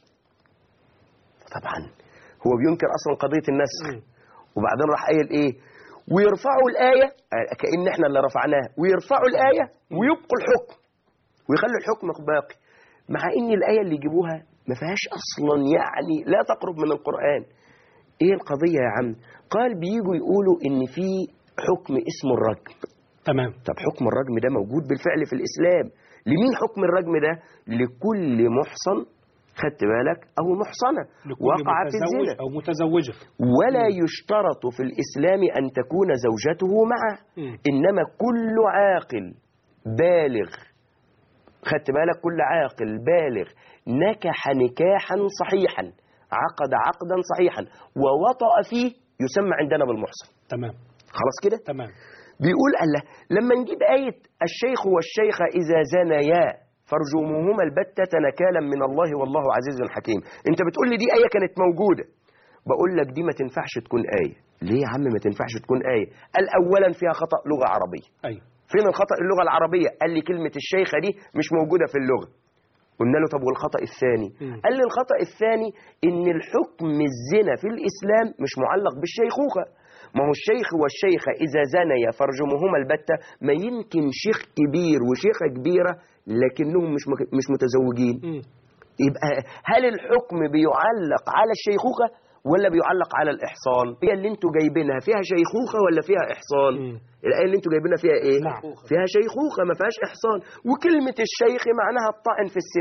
طبعا هو بينكر اصلا قضية النسخ مم. وبعدين راح قايل ايه ويرفعوا الآية آه، كأن احنا اللي رفعناها ويرفعوا الآية ويبقوا الحكم ويخلوا الحكم باقي مع ان الآية اللي يجيبوها ما فيهاش اصلا يعني لا تقرب من القرآن ايه القضية يا عم قال بيجوا يقولوا ان في حكم اسمه الرجم تمام طب حكم الرجم ده موجود بالفعل في الإسلام لمين حكم الرجم ده لكل محصن خدت بالك أو محصنة لكل وقع في متزوج الزنا أو متزوجة ولا يشترط في الإسلام أن تكون زوجته معه مم. إنما كل عاقل بالغ خدت بالك كل عاقل بالغ نكح نكاحا صحيحا عقد عقدا صحيحا ووطأ فيه يسمى عندنا بالمحصن تمام خلاص كده تمام بيقول الله لما نجيب آية الشيخ والشيخة إذا زنيا فارجموهما البتة نكالا من الله والله عزيز حكيم انت بتقول لي دي آية كانت موجودة بقول لك دي ما تنفعش تكون آية ليه يا عم ما تنفعش تكون آية قال أولا فيها خطأ لغة عربية أيوه فين الخطأ اللغة العربية قال لي كلمة الشيخة دي مش موجودة في اللغة قلنا له طب والخطأ الثاني مم. قال لي الخطأ الثاني ان الحكم الزنا في الإسلام مش معلق بالشيخوخة ما هو الشيخ والشيخة إذا زنيا فرجمهما البتة ما يمكن شيخ كبير وشيخة كبيرة لكنهم مش مك- مش متزوجين مم. يبقى هل الحكم بيعلق على الشيخوخة ولا بيعلق على الإحصان هي اللي انتوا جايبينها فيها شيخوخة ولا فيها إحصان مم. الآية اللي انتوا جايبينها فيها ايه نعم. فيها شيخوخة ما فيهاش إحصان وكلمة الشيخ معناها الطعن في السن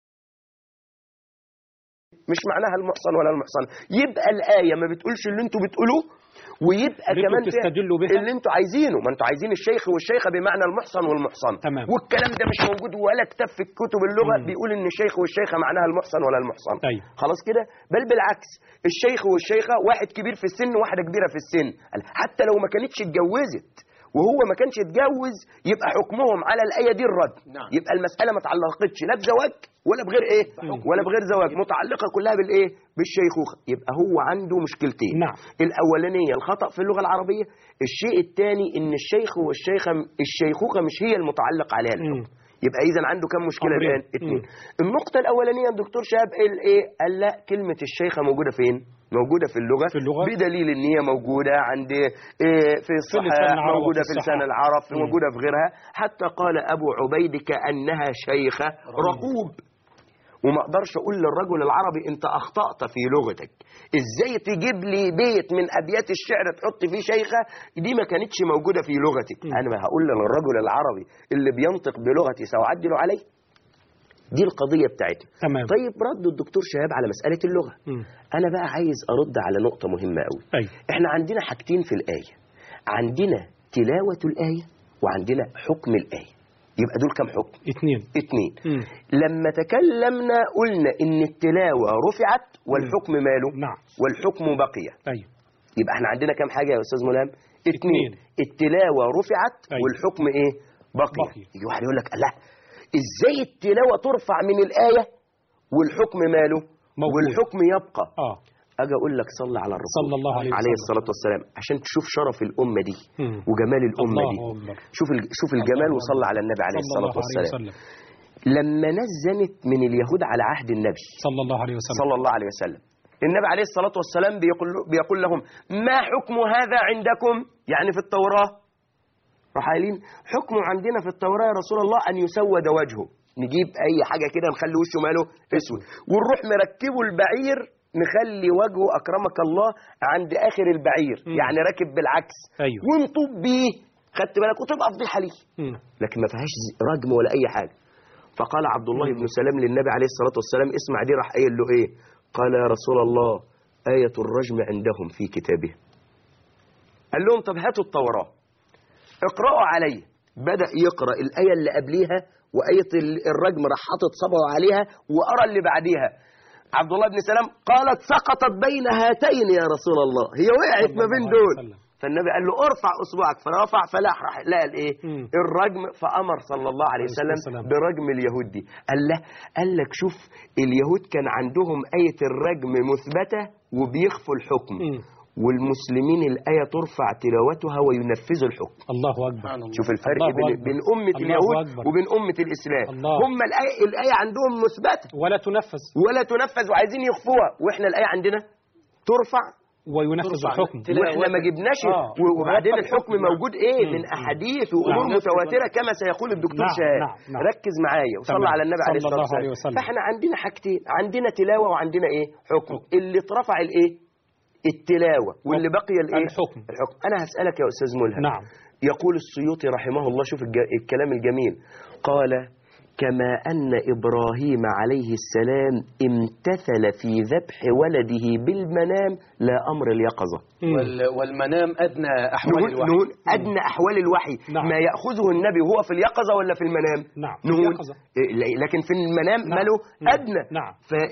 مش معناها المحصن ولا المحصن يبقى الآية ما بتقولش اللي انتوا بتقولوه ويبقى اللي كمان انتوا فيها بتستدلوا بها. اللي انتوا عايزينه ما انتوا عايزين الشيخ والشيخة بمعنى المحصن والمحصن تمام. والكلام ده مش موجود ولا كتاب في كتب اللغة مم. بيقول ان الشيخ والشيخة معناها المحصن ولا المحصن أيوه خلاص كده بل بالعكس الشيخ والشيخة واحد كبير في السن وواحدة كبيرة في السن قال حتى لو ما كانتش اتجوزت وهو ما كانش اتجوز يبقى حكمهم على الآية دي الرد نعم. يبقى المسألة ما تعلقتش لا بزواج ولا بغير ايه ولا بغير زواج متعلقة كلها بالايه بالشيخوخة يبقى هو عنده مشكلتين نعم. الأولانية الخطأ في اللغة العربية الشيء الثاني ان الشيخ والشيخة الشيخوخة مش هي المتعلق عليها الحكم مم. يبقى اذا عنده كم مشكله أمرين. الان اثنين مم. النقطه الاولانيه الدكتور شهاب قال ايه قال لا كلمه الشيخه موجوده فين موجوده في اللغه في اللغة. بدليل ان هي موجوده عند إيه في لسان الصحاح العرب موجوده وفي في لسان الصحاح. العرب مم. موجوده في غيرها حتى قال ابو عبيد كانها شيخه رقوب وما اقدرش اقول للرجل العربي انت اخطات في لغتك ازاي تجيب لي بيت من ابيات الشعر تحط فيه شيخه دي ما كانتش موجوده في لغتك م. انا ما هقول للرجل العربي اللي بينطق بلغتي ساعدل عليه دي القضيه بتاعتنا تمام طيب رد الدكتور شهاب على مساله اللغه مم. انا بقى عايز ارد على نقطه مهمه قوي أيوه احنا عندنا حاجتين في الايه عندنا تلاوه الايه وعندنا حكم الايه يبقى دول كام حكم اثنين اتنين مم. لما تكلمنا قلنا ان التلاوة رفعت والحكم ماله نعم والحكم بقي أيوه يبقى احنا عندنا كام حاجة يا استاذ ملام اتنين اتنين. التلاوة رفعت أيوه. والحكم ايه بقي, بقي. يجي واحد يقول لك الله ازاي التلاوة ترفع من الآية والحكم ماله موجود. والحكم يبقى اه اجي اقول لك صلي على الرسول صلى الله عليه عليه وسلم. الصلاة والسلام عشان تشوف شرف الأمة دي مم. وجمال الأمة الله دي أكبر. شوف ال- شوف الجمال الله وصلى على النبي عليه صلى الصلاة الله عليه والسلام وسلم لما نزلت من اليهود على عهد النبي صلى الله عليه وسلم صلى الله عليه وسلم النبي عليه الصلاة والسلام بيقول, بيقول لهم ما حكم هذا عندكم يعني في التوراة راح قايلين حكمه عندنا في التوراة يا رسول الله أن يسود وجهه نجيب أي حاجة كده نخلي وشه ماله أسود ونروح مركبه البعير نخلي وجهه أكرمك الله عند آخر البعير مم. يعني راكب بالعكس أيوه ونطوب بيه خدت بالك وتبقى فضيحة ليه مم. لكن ما فيهاش رجم ولا اي حاجه فقال عبد الله بن سلام للنبي عليه الصلاه والسلام اسمع دي راح قايل له ايه قال يا رسول الله آية الرجم عندهم في كتابه قال لهم طب هاتوا التوراة اقرأوا علي بدأ يقرأ الآية اللي قبليها وآية ال- الرجم راح حاطط صبعه عليها وقرأ اللي بعديها عبد الله بن سلام قالت سقطت بين هاتين يا رسول الله هي وقعت صلى ما الله بين عليه دول وسلم. فالنبي قال له ارفع اصبعك فرفع فلاح راح لقى الايه مم. الرجم فامر صلى الله عليه عليه الصلاة وسلم والسلام. برجم اليهود دي قال له قال لك شوف اليهود كان عندهم آية الرجم مثبتة وبيخفوا الحكم مم. والمسلمين الآية ترفع تلاوتها وينفذوا الحكم الله أكبر سبحان الله. شوف الفرق الله بين, أكبر. بين أمة الله اليهود أكبر. وبين أمة الإسلام الله. هم الآية, الآية عندهم مثبتة ولا تنفذ ولا تنفذ وعايزين يخفوها وإحنا الآية عندنا ترفع وينفذ ترفع الحكم تلاوة. واحنا ما جبناش آه. و- وبعدين ويبقى الحكم الحكم. موجود ايه مم. من احاديث وامور نعم. متواتره كما سيقول الدكتور نعم، شهاب نعم، نعم. ركز معايا وصلى تمام. على النبي عليه صلى الصلاه الله عليه والسلام وسلم. فاحنا عندنا حاجتين عندنا تلاوه وعندنا ايه حكم اللي اترفع الايه التلاوه واللي بقي الايه الحكم. الحكم انا هسالك يا استاذ ملهم نعم يقول السيوطي رحمه الله شوف الج- الكلام الجميل قال كما أن إبراهيم عليه السلام امتثل في ذبح ولده بالمنام لا أمر اليقظة مم. وال- والمنام أدنى أحوال نقول, الوحي نقول أدنى أحوال الوحي نعم. ما يأخذه النبي وهو في اليقظة ولا في المنام نعم، في نقول اليقظة. إيه، ل- لكن في المنام نعم. ماله نعم. أدنى نعم.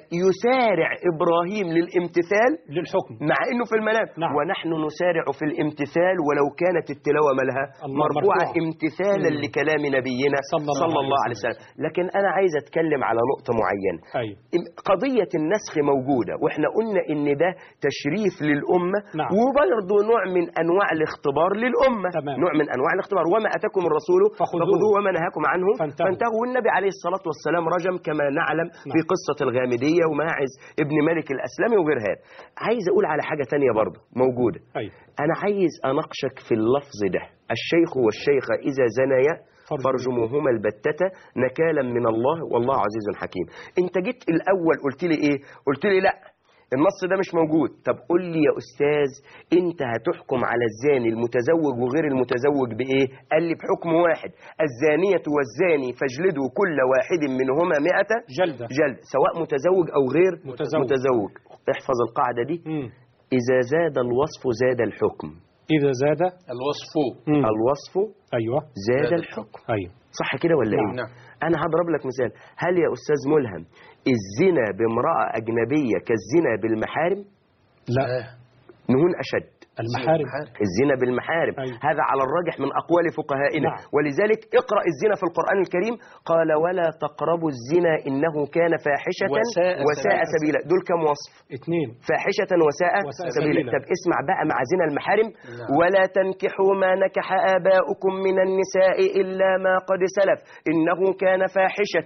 فيسارع إبراهيم للامتثال للحكم مع انه في المنام نعم. ونحن نسارع في الامتثال ولو كانت التلاوه مالها الله مرفوعه مرفوعة. امتثالا مم. لكلام نبينا صلى الله صلى الله عليه عليه وسلم لكن انا عايز اتكلم على نقطه معينه أيوة قضية النسخ موجودة واحنا قلنا ان ده تشريف للأمة نعم. وبرضه نوع من أنواع الاختبار للأمة تمام. نوع من أنواع الاختبار وما أتاكم الرسول فخذوه. فخذوه وما نهاكم عنه فانتهوا. فانتهوا والنبي عليه الصلاة والسلام رجم كما نعلم في نعم. قصة الغامدية وماعز ابن مالك الأسلمي وغير هذا عايز أقول على حاجة تانية برضه موجودة أيوة أنا عايز أناقشك في اللفظ ده الشيخ والشيخة إذا زنيا فرجموهما. فرجموهما البتة نكالا من الله والله عزيز حكيم أنت جيت الأول قلت لي إيه قلت لي لا النص ده مش موجود طب قول لي يا أستاذ أنت هتحكم على الزاني المتزوج وغير المتزوج بإيه قال لي بحكم واحد الزانية والزاني فاجلدوا كل واحد منهما مئة جلدة جلد سواء متزوج أو غير متزوج. متزوج احفظ القاعدة دي مم. إذا زاد الوصف زاد الحكم إذا زاد الوصف مم. الوصف أيوة زاد زاد الحكم أيوة صح كده ولا نعم. ايه نعم. انا هضرب لك مثال هل يا استاذ ملهم الزنا بامراه اجنبيه كالزنا بالمحارم لا نهون اشد المحارم الزنا بالمحارم أيوة. هذا على الراجح من أقوال فقهائنا نعم. ولذلك اقرأ الزنا في القرآن الكريم قال ولا تقربوا الزنا إنه كان فاحشة وساء وساء سبيلا. سبيلا دول كم وصف اثنين فاحشة وساء, وساء سبيلا سبيلا. طب اسمع بقى مع زنا المحارم نعم. ولا تنكحوا ما نكح آباؤكم من النساء إلا ما قد سلف إنه كان فاحشة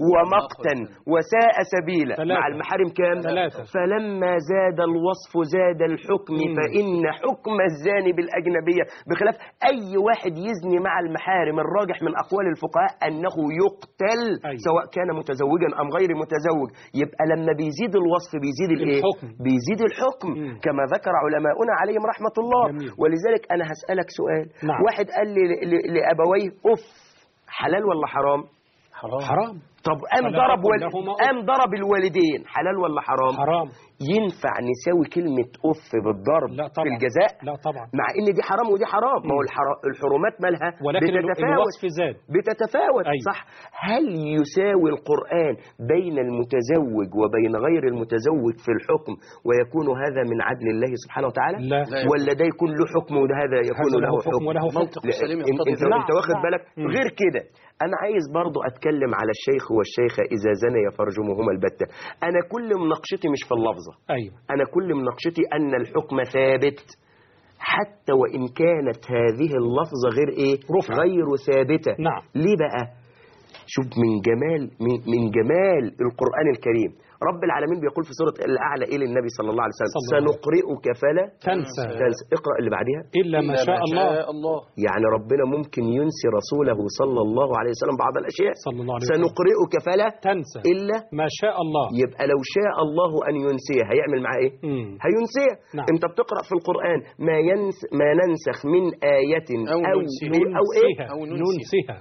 ومقتا وساء سبيلا ثلاثة. مع المحارم كام ثلاثة. فلما زاد الوصف زاد الحكم مم. فإن حكم الزاني بالأجنبية بخلاف أي واحد يزني مع المحارم الراجح من أقوال الفقهاء أنه يقتل أيوة. سواء كان متزوجا أم غير متزوج يبقى لما بيزيد الوصف بيزيد الإيه؟ الحكم. بيزيد الحكم مم. كما ذكر علماؤنا عليهم رحمة الله جميل. ولذلك أنا هسألك سؤال نعم. واحد قال لي ل- ل- لأبويه أف حلال ولا حرام حرام حرام طب قام فلا ضرب تقل وال... لهما أف. قام ضرب الوالدين حلال ولا حرام حرام ينفع نساوي كلمة أف بالضرب لا طبعا في الجزاء لا طبعا مع ان دي حرام ودي حرام ما هو الحرا- الحرمات مالها ولكن ال- بتتفاوت الوصف زاد بتتفاوت أيوة. صح هل يساوي القرآن بين المتزوج وبين غير المتزوج في الحكم ويكون هذا من عدل الله سبحانه وتعالى لا لا ولا ده يكون له حكم وده هذا يكون هذا له له حكم وله حكم. منطق السليم لا، يقتضي انت, ذلك. انت واخد نعم. بالك مم. غير كده انا عايز برضو اتكلم على الشيخ والشيخه اذا زني فرجمهما البتة انا كل مناقشتي مش في اللفظه أيوة أنا كل مناقشتي أن الحكم ثابت حتى وإن كانت هذه اللفظة غير إيه؟ رفع. غير ثابتة نعم. ليه بقى؟ شوف من جمال من, من جمال القرآن الكريم رب العالمين بيقول في سورة الأعلى إيه للنبي صلى الله عليه وسلم صلى الله عليه وسلم. سنقرئك فلا تنسى تنسى اقرأ اللي بعدها إلا ما شاء الله الله يعني ربنا ممكن ينسي رسوله صلى الله عليه وسلم بعض الأشياء صلى الله عليه وسلم سنقرئك فلا تنسى إلا ما شاء الله يبقى لو شاء الله أن ينسيه هيعمل معاه إيه؟ مم. هينسيه نعم. انت بتقرا في القران ما ينس ما ننسخ من ايه أو او ننسها. او ايه ننسيها أو ننسيها. ننسيها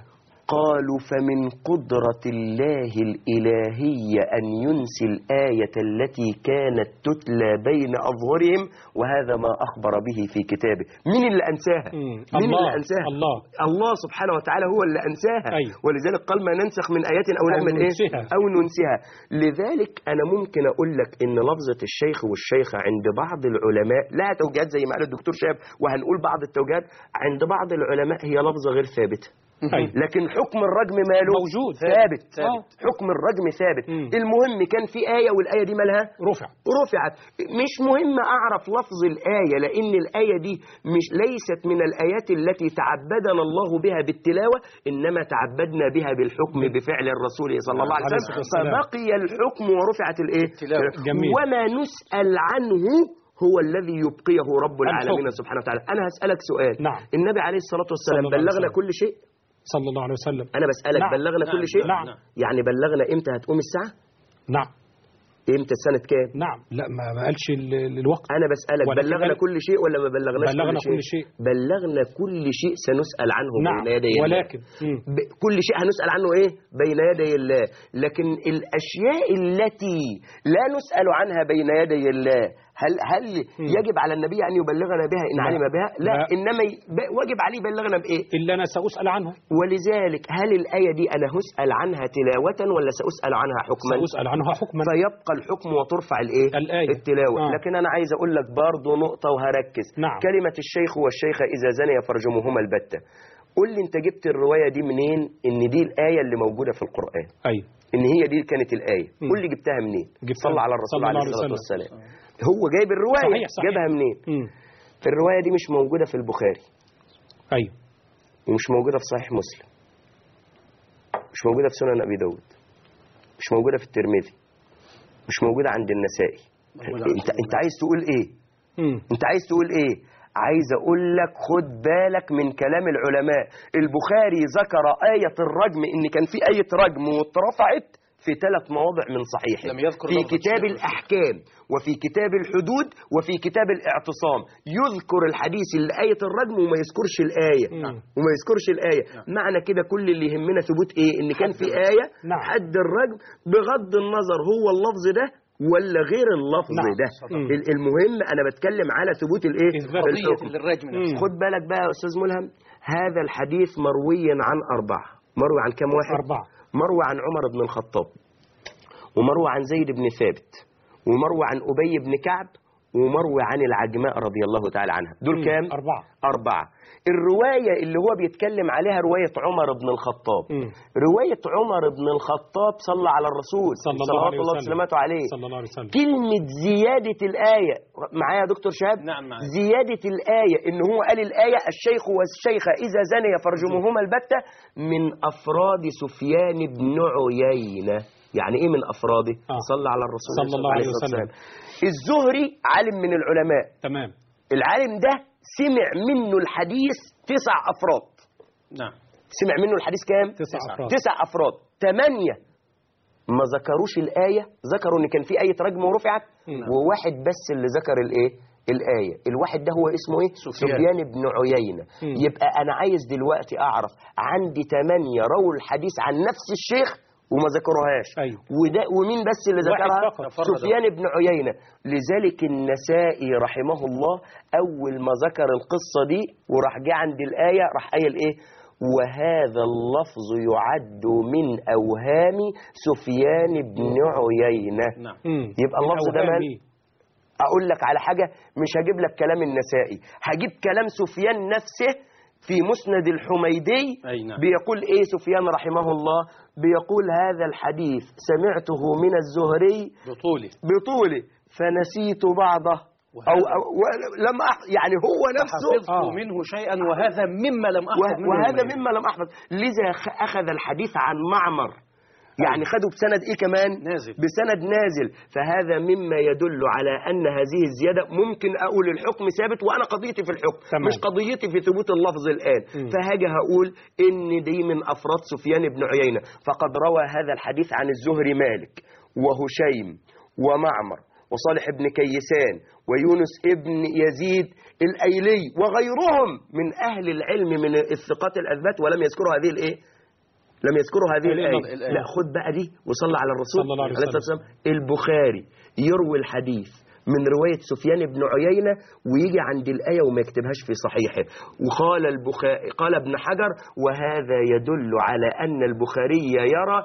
قالوا فمن قدرة الله الإلهية أن ينسي الآية التي كانت تتلى بين أظهرهم وهذا ما أخبر به في كتابه مين اللي أنساها؟ مم. مين الله. اللي أنساها؟ الله. الله سبحانه وتعالى هو اللي أنساها أيوه. ولذلك قال ما ننسخ من آيات أو أو نعمل إيه؟ ننسها. أو ننسها لذلك أنا ممكن أقول لك إن لفظة الشيخ والشيخة عند بعض العلماء لها توجيهات زي ما قال الدكتور شاب وهنقول بعض التوجيهات عند بعض العلماء هي لفظة غير ثابتة أيوه. لكن حكم الرجم ماله موجود. ثابت, ثابت. حكم الرجم ثابت مم. المهم كان في آية والآية دي مالها رفع رفعت مش مهم أعرف لفظ الآية لأن الآية دي مش ليست من الآيات التي تعبدنا الله بها بالتلاوة إنما تعبدنا بها بالحكم بفعل الرسول صلى الله عليه عليه وسلم الصلاة والسلام. فبقي الحكم ورفعت الإيه التلاوة. جميل. وما نسأل عنه هو الذي يبقيه رب العالمين الحكم. سبحانه وتعالى أنا هسألك سؤال نعم. النبي عليه الصلاة والسلام صلى الله عليه بلغنا وسلم. كل شيء صلى الله عليه وسلم أنا بسألك نعم. بلغنا نعم. كل شيء نعم. يعني بلغنا إمتى هتقوم الساعة نعم إمتى سنة كام نعم لا ما ما قالش ال- ال- الوقت أنا بسألك ولكن بلغنا قال- كل شيء ولا ما بلغناش بلغنا كل شيء؟ كل شيء. بلغنا كل شيء سنسأل عنه نعم بين يدي الله ولكن مم. ب... كل شيء هنسأل عنه إيه؟ بين يدي الله لكن الأشياء التي لا نسأل عنها بين يدي الله هل هل يجب على النبي أن يبلغنا بها إن لا. علم بها؟ لا, لا. إنما ي... ب- واجب عليه يبلغنا بإيه؟ إلا أنا سأسأل عنه ولذلك هل الآية دي أنا هسأل عنها تلاوة ولا سأسأل عنها حكما؟ سأسأل عنها حكما فيبقى الحكم وترفع الايه الآية. التلاوه آه. لكن انا عايز اقول لك برضه نقطه وهركز نعم. كلمه الشيخ والشيخه اذا زنيا فرجمهما البته قول لي انت جبت الروايه دي منين ان دي الايه اللي موجوده في القران أيوه ان هي دي كانت الايه مم. قول لي جبتها منين جبتها- صلى على الرسول صلى الله عليه عليه الصلاه وسلم. والسلام هو جايب الروايه صحيح صحيح جابها منين مم. الروايه دي مش موجوده في البخاري أيوه ومش موجوده في صحيح مسلم مش موجوده في سنن ابي داود مش موجوده في الترمذي مش موجوده عند النسائي انت انت عايز تقول ايه مم. انت عايز تقول ايه عايز اقول لك خد بالك من كلام العلماء البخاري ذكر آية الرجم ان كان في آية رجم واترفعت في ثلاث مواضع من صحيح لم يذكر في لفظ كتاب الشيخ. الأحكام وفي كتاب الحدود وفي كتاب الاعتصام يذكر الحديث اللي آية الرجم وما يذكرش الآية نعم. وما يذكرش الآية معنى كده كل اللي يهمنا ثبوت إيه إن كان في آية نعم. حد الرجم بغض النظر هو اللفظ ده ولا غير اللفظ نعم. ده مم. ال- المهم انا بتكلم على ثبوت الايه إثبات قضية الحكم. للرجم مم. نفسه خد بالك بقى يا استاذ ملهم هذا الحديث مروي عن اربعه مروي عن كم واحد أربعة مروي عن عمر بن الخطاب ومروي عن زيد بن ثابت ومروي عن ابي بن كعب ومروي عن العجماء رضي الله تعالى عنها دول مم. كام أربعة أربعة الرواية اللي هو بيتكلم عليها رواية عمر بن الخطاب مم. رواية عمر بن الخطاب صلى على الرسول صلى الله صلوات عليه الله وسلم. وسلامته عليه صلى الله عليه وسلم كلمة زيادة الآية معايا يا دكتور شهاب نعم معايا. زيادة الآية إن هو قال الآية الشيخ والشيخة إذا زنيا فرجمهما البتة من أفراد سفيان بن عيينة يعني إيه من أفراده آه. صلى على الرسول صلى الله عليه وسلم. الزهري عالم من العلماء تمام العالم ده سمع منه الحديث تسع أفراد نعم سمع منه الحديث كام؟ تسع أفراد. تسع أفراد ثمانية ما ذكروش الآية ذكروا إن كان في آية رجم ورفعت نعم. وواحد بس اللي ذكر الإيه؟ الآية الواحد ده هو اسمه إيه؟ سفيان. سفيان بن عيينة مم. يبقى أنا عايز دلوقتي أعرف عندي ثمانية رووا الحديث عن نفس الشيخ وما ذكروهاش أيوه. وده ومين بس اللي واحد ذكرها فقط. فرد. سفيان بن عيينة لذلك النسائي رحمه الله أول ما ذكر القصة دي وراح جه عند الآية راح قايل إيه وهذا اللفظ يعد من أوهام سفيان بن عيينة نعم مم. يبقى اللفظ ده الأوهام مال دي. أقول لك على حاجة مش هجيب لك كلام النسائي هجيب كلام سفيان نفسه في مسند الحميدي أي نعم. بيقول إيه سفيان رحمه الله بيقول هذا الحديث سمعته من الزهري بطولي بطوله فنسيت بعضه أو, أو و- لم أح يعني هو نفسه حفظت آه. منه شيئا وهذا مما لم أحفظ وه- منه وهذا الميت. مما لم أحفظ لذا خ- أخذ الحديث عن معمر يعني خدوا بسند إيه كمان نازل. بسند نازل فهذا مما يدل على أن هذه الزيادة ممكن أقول الحكم ثابت وأنا قضيتي في الحكم تمام. مش قضيتي في ثبوت اللفظ الآن مم. فهاجي هقول إن دي من أفراد سفيان بن عيينة فقد روى هذا الحديث عن الزهري مالك وهشيم ومعمر وصالح بن كيسان ويونس ابن يزيد الأيلي وغيرهم من أهل العلم من الثقات الأثبات ولم يذكروا هذه الإيه؟ لم يذكروا هذه الآية. الآية الآية. لا خد بقى دي وصلى على الرسول صلى الله عليه الصلاة وسلم. والسلام البخاري يروي الحديث من رواية سفيان بن عيينة ويجي عند الآية وما يكتبهاش في صحيحه وقال البخاري قال ابن حجر وهذا يدل على أن البخاري يرى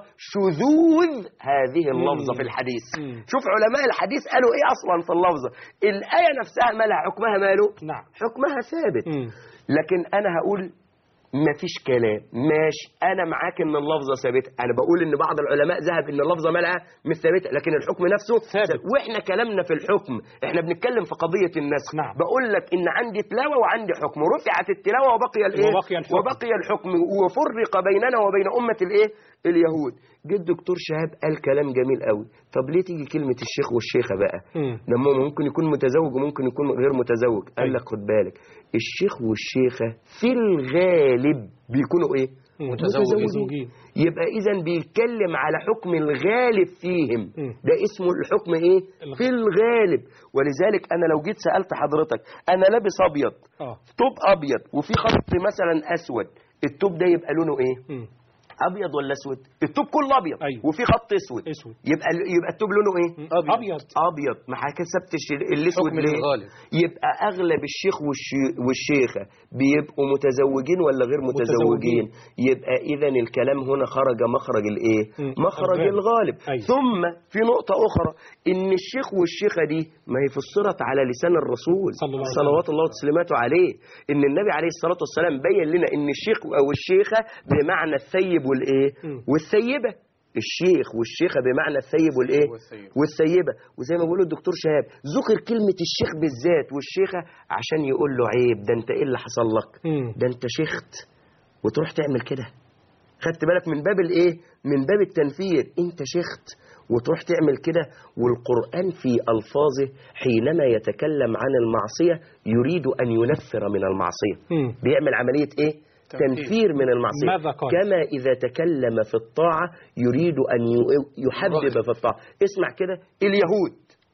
شذوذ هذه اللفظة في الحديث مم. شوف علماء الحديث قالوا إيه أصلا في اللفظة الآية نفسها مالها حكمها ماله نعم حكمها ثابت مم. لكن انا هقول مفيش كلام ماشي انا معاك ان اللفظه ثابته انا بقول ان بعض العلماء ذهب ان اللفظه مالها مش ثابته لكن الحكم نفسه ثابت. واحنا كلامنا في الحكم احنا بنتكلم في قضيه النسخ نعم. بقول لك ان عندي تلاوه وعندي حكم رفعت التلاوه وبقي الايه وبقي الحكم. وبقي الحكم وفرق بيننا وبين امه الايه اليهود جه الدكتور شهاب قال كلام جميل قوي طب ليه تيجي كلمه الشيخ والشيخه بقى مم. لما ممكن يكون متزوج وممكن يكون غير متزوج قال أيوة. لك خد بالك الشيخ والشيخه في الغالب بيكونوا ايه مم. متزوجين. متزوجين يبقى اذا بيتكلم على حكم الغالب فيهم مم. ده اسمه الحكم ايه الغ- في الغالب ولذلك انا لو جيت سالت حضرتك انا لابس ابيض اه توب ابيض وفي خط مثلا اسود التوب ده يبقى لونه ايه مم. ابيض ولا اسود التوب كله ابيض أيوة. وفي خط اسود اسود يبقى يبقى التوب لونه ايه مم. أبيض. ابيض ابيض ما حسبتش الاسود حكم ليه الغالب. يبقى اغلب الشيخ والشي- والشيخه بيبقوا متزوجين ولا غير متزوجين, متزوجين. يبقى اذا الكلام هنا خرج مخرج الايه مم. مخرج الغالب. الغالب أيوة. ثم في نقطه اخرى ان الشيخ والشيخه دي ما هي فسرت على لسان الرسول صلى الله عليه صلوات الله وتسليماته عليه ان النبي عليه الصلاه والسلام بين لنا ان الشيخ او الشيخه بمعنى الثيب والايه مم. والثيبه الشيخ والشيخه بمعنى الثيب والايه والثيب. والثيبه وزي ما بيقولوا الدكتور شهاب ذكر كلمه الشيخ بالذات والشيخه عشان يقول له عيب ده انت ايه اللي حصل لك مم. ده انت شيخت وتروح تعمل كده خدت بالك من باب الايه من باب التنفير انت شيخت وتروح تعمل كده والقرآن في ألفاظه حينما يتكلم عن المعصية يريد أن ينفر من المعصية مم. بيعمل عملية إيه؟ تنفير. تنفير من المعصية ماذا قال؟ كما إذا تكلم في الطاعة يريد أن ي- يحبب رغب. في الطاعة اسمع كده اليهود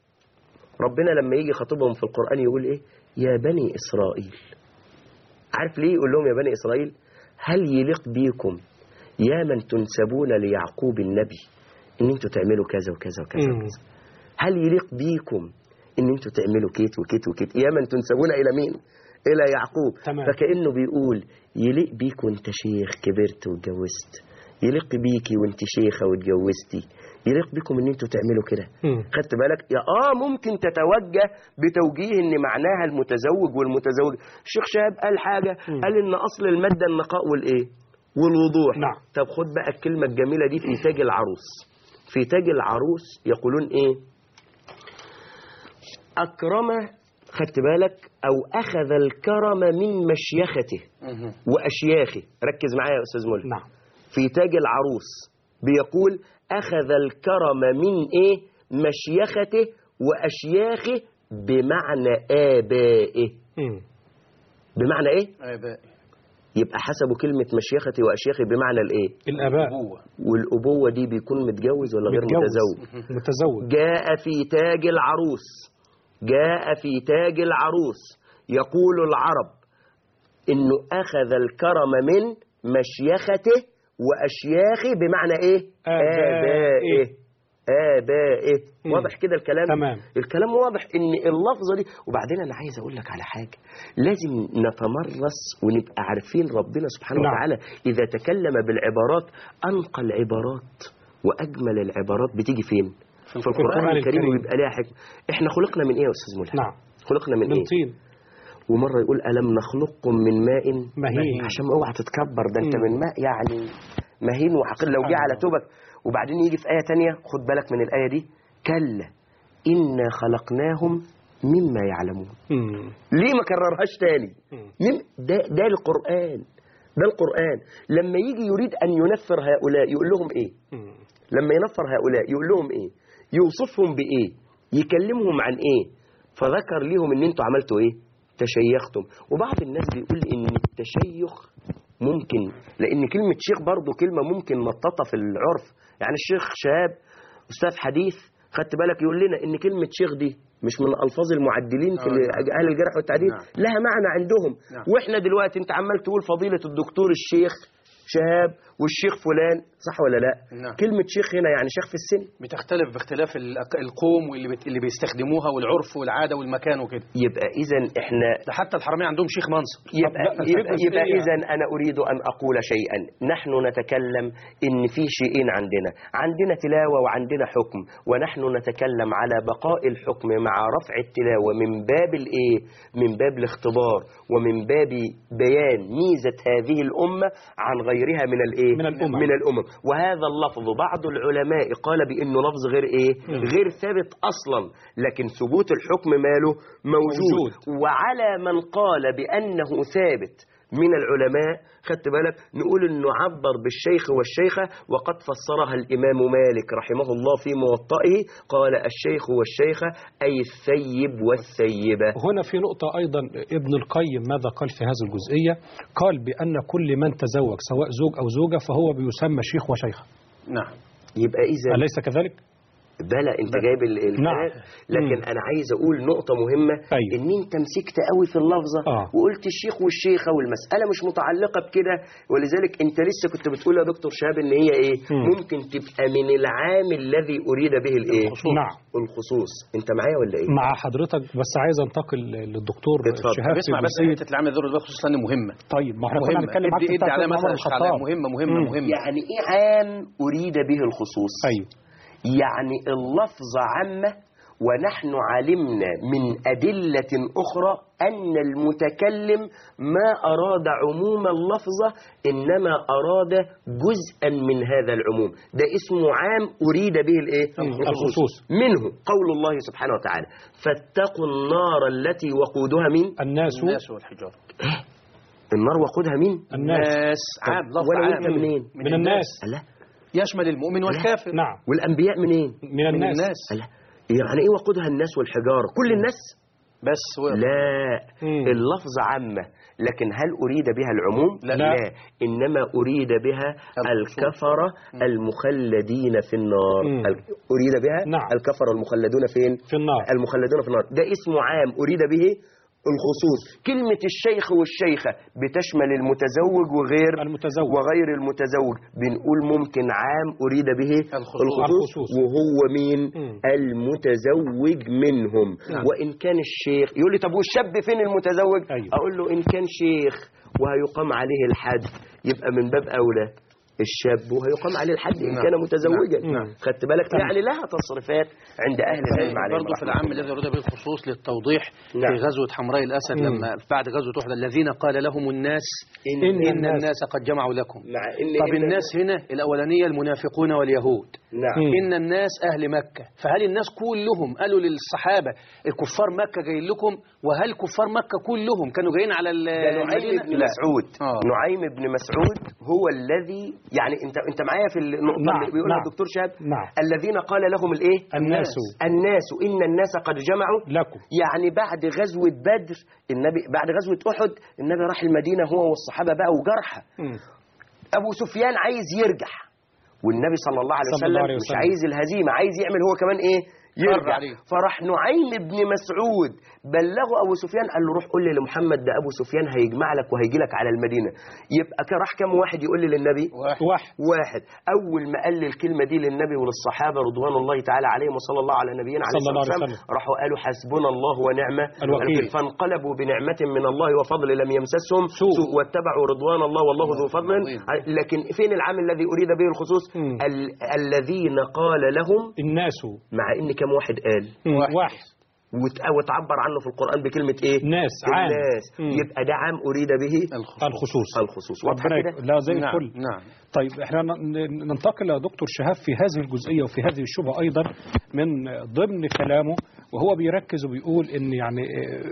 ربنا لما يجي خطبهم في القرآن يقول إيه يا بني إسرائيل عارف ليه يقول لهم يا بني إسرائيل هل يليق بيكم يا من تنسبون ليعقوب النبي ان انتوا تعملوا كذا وكذا وكذا مم. وكذا هل يليق بيكم ان انتوا تعملوا كيت وكيت وكيت يا من تنسبون الى مين الى يعقوب تمام. فكانه بيقول يليق بيك وانت شيخ كبرت واتجوزت يليق بيكي وانت شيخه واتجوزتي يليق بيكم ان انتوا تعملوا كده مم. خدت بالك يا اه ممكن تتوجه بتوجيه ان معناها المتزوج والمتزوج الشيخ شهاب قال حاجه مم. قال ان اصل الماده النقاء والايه والوضوح نعم. طب خد بقى الكلمه الجميله دي في تاج العروس في تاج العروس يقولون ايه اكرم خدت بالك او اخذ الكرم من مشيخته مهم. واشياخه ركز معايا يا استاذ ملهم نعم في تاج العروس بيقول أخذ الكرم من إيه مشيخته وأشياخه بمعنى آبائه مم. بمعنى إيه آبائي يبقى حسبوا كلمة مشيخته وأشياخه بمعنى الإيه الاباء أبوة والأبوة دي بيكون متجوز ولا غير متجوز. متزوج متزوج جاء في تاج العروس جاء في تاج العروس يقول العرب انه اخذ الكرم من مشيخته واشياخه بمعنى ايه آبائه. ابائه ابائه مم. واضح كده الكلام تمام. الكلام واضح ان اللفظه دي وبعدين انا عايز اقول لك على حاجه لازم نتمرس ونبقى عارفين ربنا سبحانه نعم. وتعالى اذا تكلم بالعبارات انقى العبارات واجمل العبارات بتيجي فين في القرآن, القرآن الكريم الكريم. ويبقى ليها حكمة احنا خلقنا من ايه يا استاذ ملحم نعم خلقنا من من ايه طين ومره يقول الم نخلقكم من ماء مهين. عشان اوعى تتكبر ده انت مم. من ماء يعني مهين وعقل لو جه سبحان على الله. توبك وبعدين يجي في ايه تانية خد بالك من الايه دي كلا انا خلقناهم مما يعلمون مم. ليه ما كررهاش تاني مم. مم- ده ده القران ده القران لما يجي يريد ان ينفر هؤلاء يقول لهم ايه مم. لما ينفر هؤلاء يقول لهم ايه يوصفهم بايه يكلمهم عن ايه فذكر ليهم ان انتوا عملتوا ايه تشيختم وبعض الناس بيقول ان التشيخ ممكن لان كلمه شيخ برضه كلمه ممكن مطاطه في العرف يعني الشيخ شهاب استاذ حديث خدت بالك يقول لنا ان كلمه شيخ دي مش من الفاظ المعدلين في آه، نعم. اهل الجرح والتعديل نعم. لها معنى عندهم نعم. واحنا دلوقتي انت عمال تقول فضيله الدكتور الشيخ شهاب والشيخ فلان صح ولا لا نعم. كلمة شيخ هنا يعني شيخ في السن بتختلف باختلاف الأق- القوم واللي بت... اللي بيستخدموها والعرف والعاده والمكان وكده يبقى إذا إحنا ده حتى الحرمين عندهم شيخ منصب يبقى, لا، الفكرة يبقى, يبقى الجزئية- إذا أنا أريد أن أقول شيئا نحن نتكلم إن في شيئين عندنا عندنا تلاوة وعندنا حكم ونحن نتكلم على بقاء الحكم مع رفع التلاوة من باب الإيه من باب الاختبار ومن باب بيان ميزة هذه الأمة عن غيرها من الإيه من الأمم. من الأمم وهذا اللفظ بعض العلماء قال بأنه لفظ غير إيه غير ثابت أصلا لكن ثبوت الحكم ماله موجود, موجود. وعلى من قال بأنه ثابت من العلماء خدت بالك نقول انه عبر بالشيخ والشيخة وقد فسرها الامام مالك رحمه الله في موطئه قال الشيخ والشيخة اي الثيب والثيبة هنا في نقطة أيضا ابن القيم ماذا قال في هذه الجزئية قال بأن كل من تزوج سواء زوج أو زوجة فهو بيسمى شيخ وشيخة نعم يبقى اذا أليس كذلك؟ بلى انت جايب ال- الكلام نعم. لكن مم. انا عايز اقول نقطه مهمه أيوة. ان انت مسكت قوي في اللفظه آه. وقلت الشيخ والشيخه والمساله مش متعلقه بكده ولذلك انت لسه كنت بتقول يا دكتور شهاب ان هي ايه مم. ممكن تبقى من العام الذي اريد به الايه نعم الخصوص انت معايا ولا ايه مع حضرتك بس عايز انتقل للدكتور اتفضل. شهاب في بسمع بس جزئية حته العمل ذر البخصوص لان مهمه طيب ما احنا كنا مهمه هنتكلم معاك ادي في ادي بتاعت عليها عمر مثلا الخطاب عليها مهمه مهمه مم. مهمه يعني ايه عام اريد به الخصوص أيوه يعني اللفظ عامة ونحن علمنا من أدلة أخرى أن المتكلم ما أراد عموم اللفظة إنما أراد جزءا من هذا العموم ده اسمه عام أريد به الإيه؟ الخصوص. منه قول الله سبحانه وتعالى فاتقوا النار التي وقودها من الناس الناس والحجاره النار وقودها من الناس الناس عام لفظ ولا عام وانت منين من الناس ألا يشمل المؤمن والكافر نعم والأنبياء منين من من الناس الناس ألا يعني إيه وقودها الناس والحجارة كل الناس بس و... لا مم. اللفظ عامة لكن هل أريد بها العموم؟ لا. لا. إنما أريد بها الخصوص. الكفرة المخلدين في النار مم. ال- أريد بها نعم. الكفرة المخلدون فين؟ في النار المخلدون في النار ده اسمه عام أريد به الخصوص كلمة الشيخ والشيخة بتشمل المتزوج وغير المتزوج وغير المتزوج بنقول ممكن عام أريد به الخصوص. الخصوص. وهو مين مم. المتزوج منهم نعم. وإن كان الشيخ يقول لي طب والشاب فين المتزوج أيوة. أقول له إن كان شيخ وهيقام عليه الحد يبقى من باب أولى الشاب وهيقام عليه الحد إن نعم. كان متزوجا نعم. خدت بالك نعم. يعني لها تصريفات عند أهل العلم عليهم برضه في رحمة العام الله. الذي أريد به الخصوص للتوضيح نعم. في غزوة حمراء الأسد مم. لما بعد غزوة أحد الذين قال لهم الناس إن, إن إن الناس- الناس قد جمعوا لكم مع إن طب إن- الناس هنا الأولانية المنافقون واليهود نعم مم. إن الناس أهل مكة فهل الناس كلهم قالوا للصحابة الكفار مكة جاي لكم وهل كفار مكة كلهم كانوا جايين على ال- ده نعيم المدينة بن لا. مسعود آه. نعيم بن مسعود هو الذي يعني انت انت معايا في النقطه نعم، اللي بيقولها نعم. الدكتور شهاب نعم الذين قال لهم الايه الناس الناس ان الناس قد جمعوا لكم يعني بعد غزوه بدر النبي بعد غزوه احد النبي راح المدينه هو والصحابه بقى وجرحى مم. ابو سفيان عايز يرجع والنبي صلى الله عليه صلى وسلم الله عليه مش وسلم. عايز الهزيمه عايز يعمل هو كمان ايه فر يرجع عليه. فراح نعيم بن مسعود بلغه ابو سفيان قال له روح قول لي لمحمد ده ابو سفيان هيجمع لك وهيجي لك على المدينه يبقى كان راح كام واحد يقول لي للنبي واحد واحد واحد اول ما قال لي الكلمه دي للنبي وللصحابه رضوان الله تعالى عليهم وصلى الله على نبينا عليه صلى الله الصلاه عليه والسلام راحوا قالوا حسبنا الله ونعم الوكيل. فانقلبوا بنعمه من الله وفضل لم يمسسهم سوء. سوء واتبعوا رضوان الله والله ذو فضل عظيم. لكن فين العام الذي اريد به الخصوص مم. ال- الذين قال لهم الناس مع ان كم واحد قال مم. واحد. واحد وت- وتعبر عنه في القران بكلمه ايه ناس عام الناس مم. يبقى ده عام اريد به الخصوص الخصوص الخصوص واضحه ربنا كده يك- لا زي نعم الفل نعم طيب احنا ن- ننتقل يا دكتور شهاب في هذه الجزئيه وفي هذه الشبهه ايضا من ضمن كلامه وهو بيركز وبيقول ان يعني اه،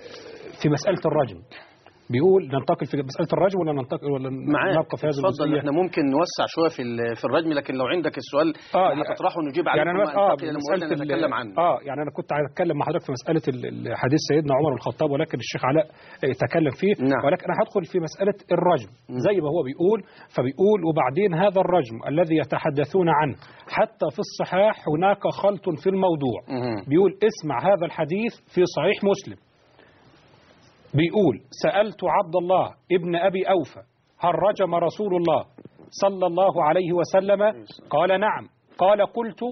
في مساله الرجم بيقول ننتقل في مساله الرجم ولا ننتقل ولا معاك نبقى في هذه اتفضل الجزئيه احنا ممكن نوسع شويه في ال- في الرجم لكن لو عندك السؤال آه، اللي هتطرحه نجيب عليه يعني انا ثم اه ننتقل الى مساله موضوع ال- نتكلم عنه اه يعني انا كنت عايز اتكلم مع حضرتك في مساله ال- ال- حديث سيدنا عمر بن الخطاب ولكن الشيخ علاء اه، تكلم فيه نعم. ولكن انا هدخل في مساله الرجم زي ما هو بيقول فبيقول وبعدين هذا الرجم الذي يتحدثون عنه حتى في الصحاح هناك خلط في الموضوع مهم. بيقول اسمع هذا الحديث في صحيح مسلم بيقول سألت عبد الله ابن أبي أوفى هل رجم رسول الله صلى الله عليه وسلم قال نعم قال قلت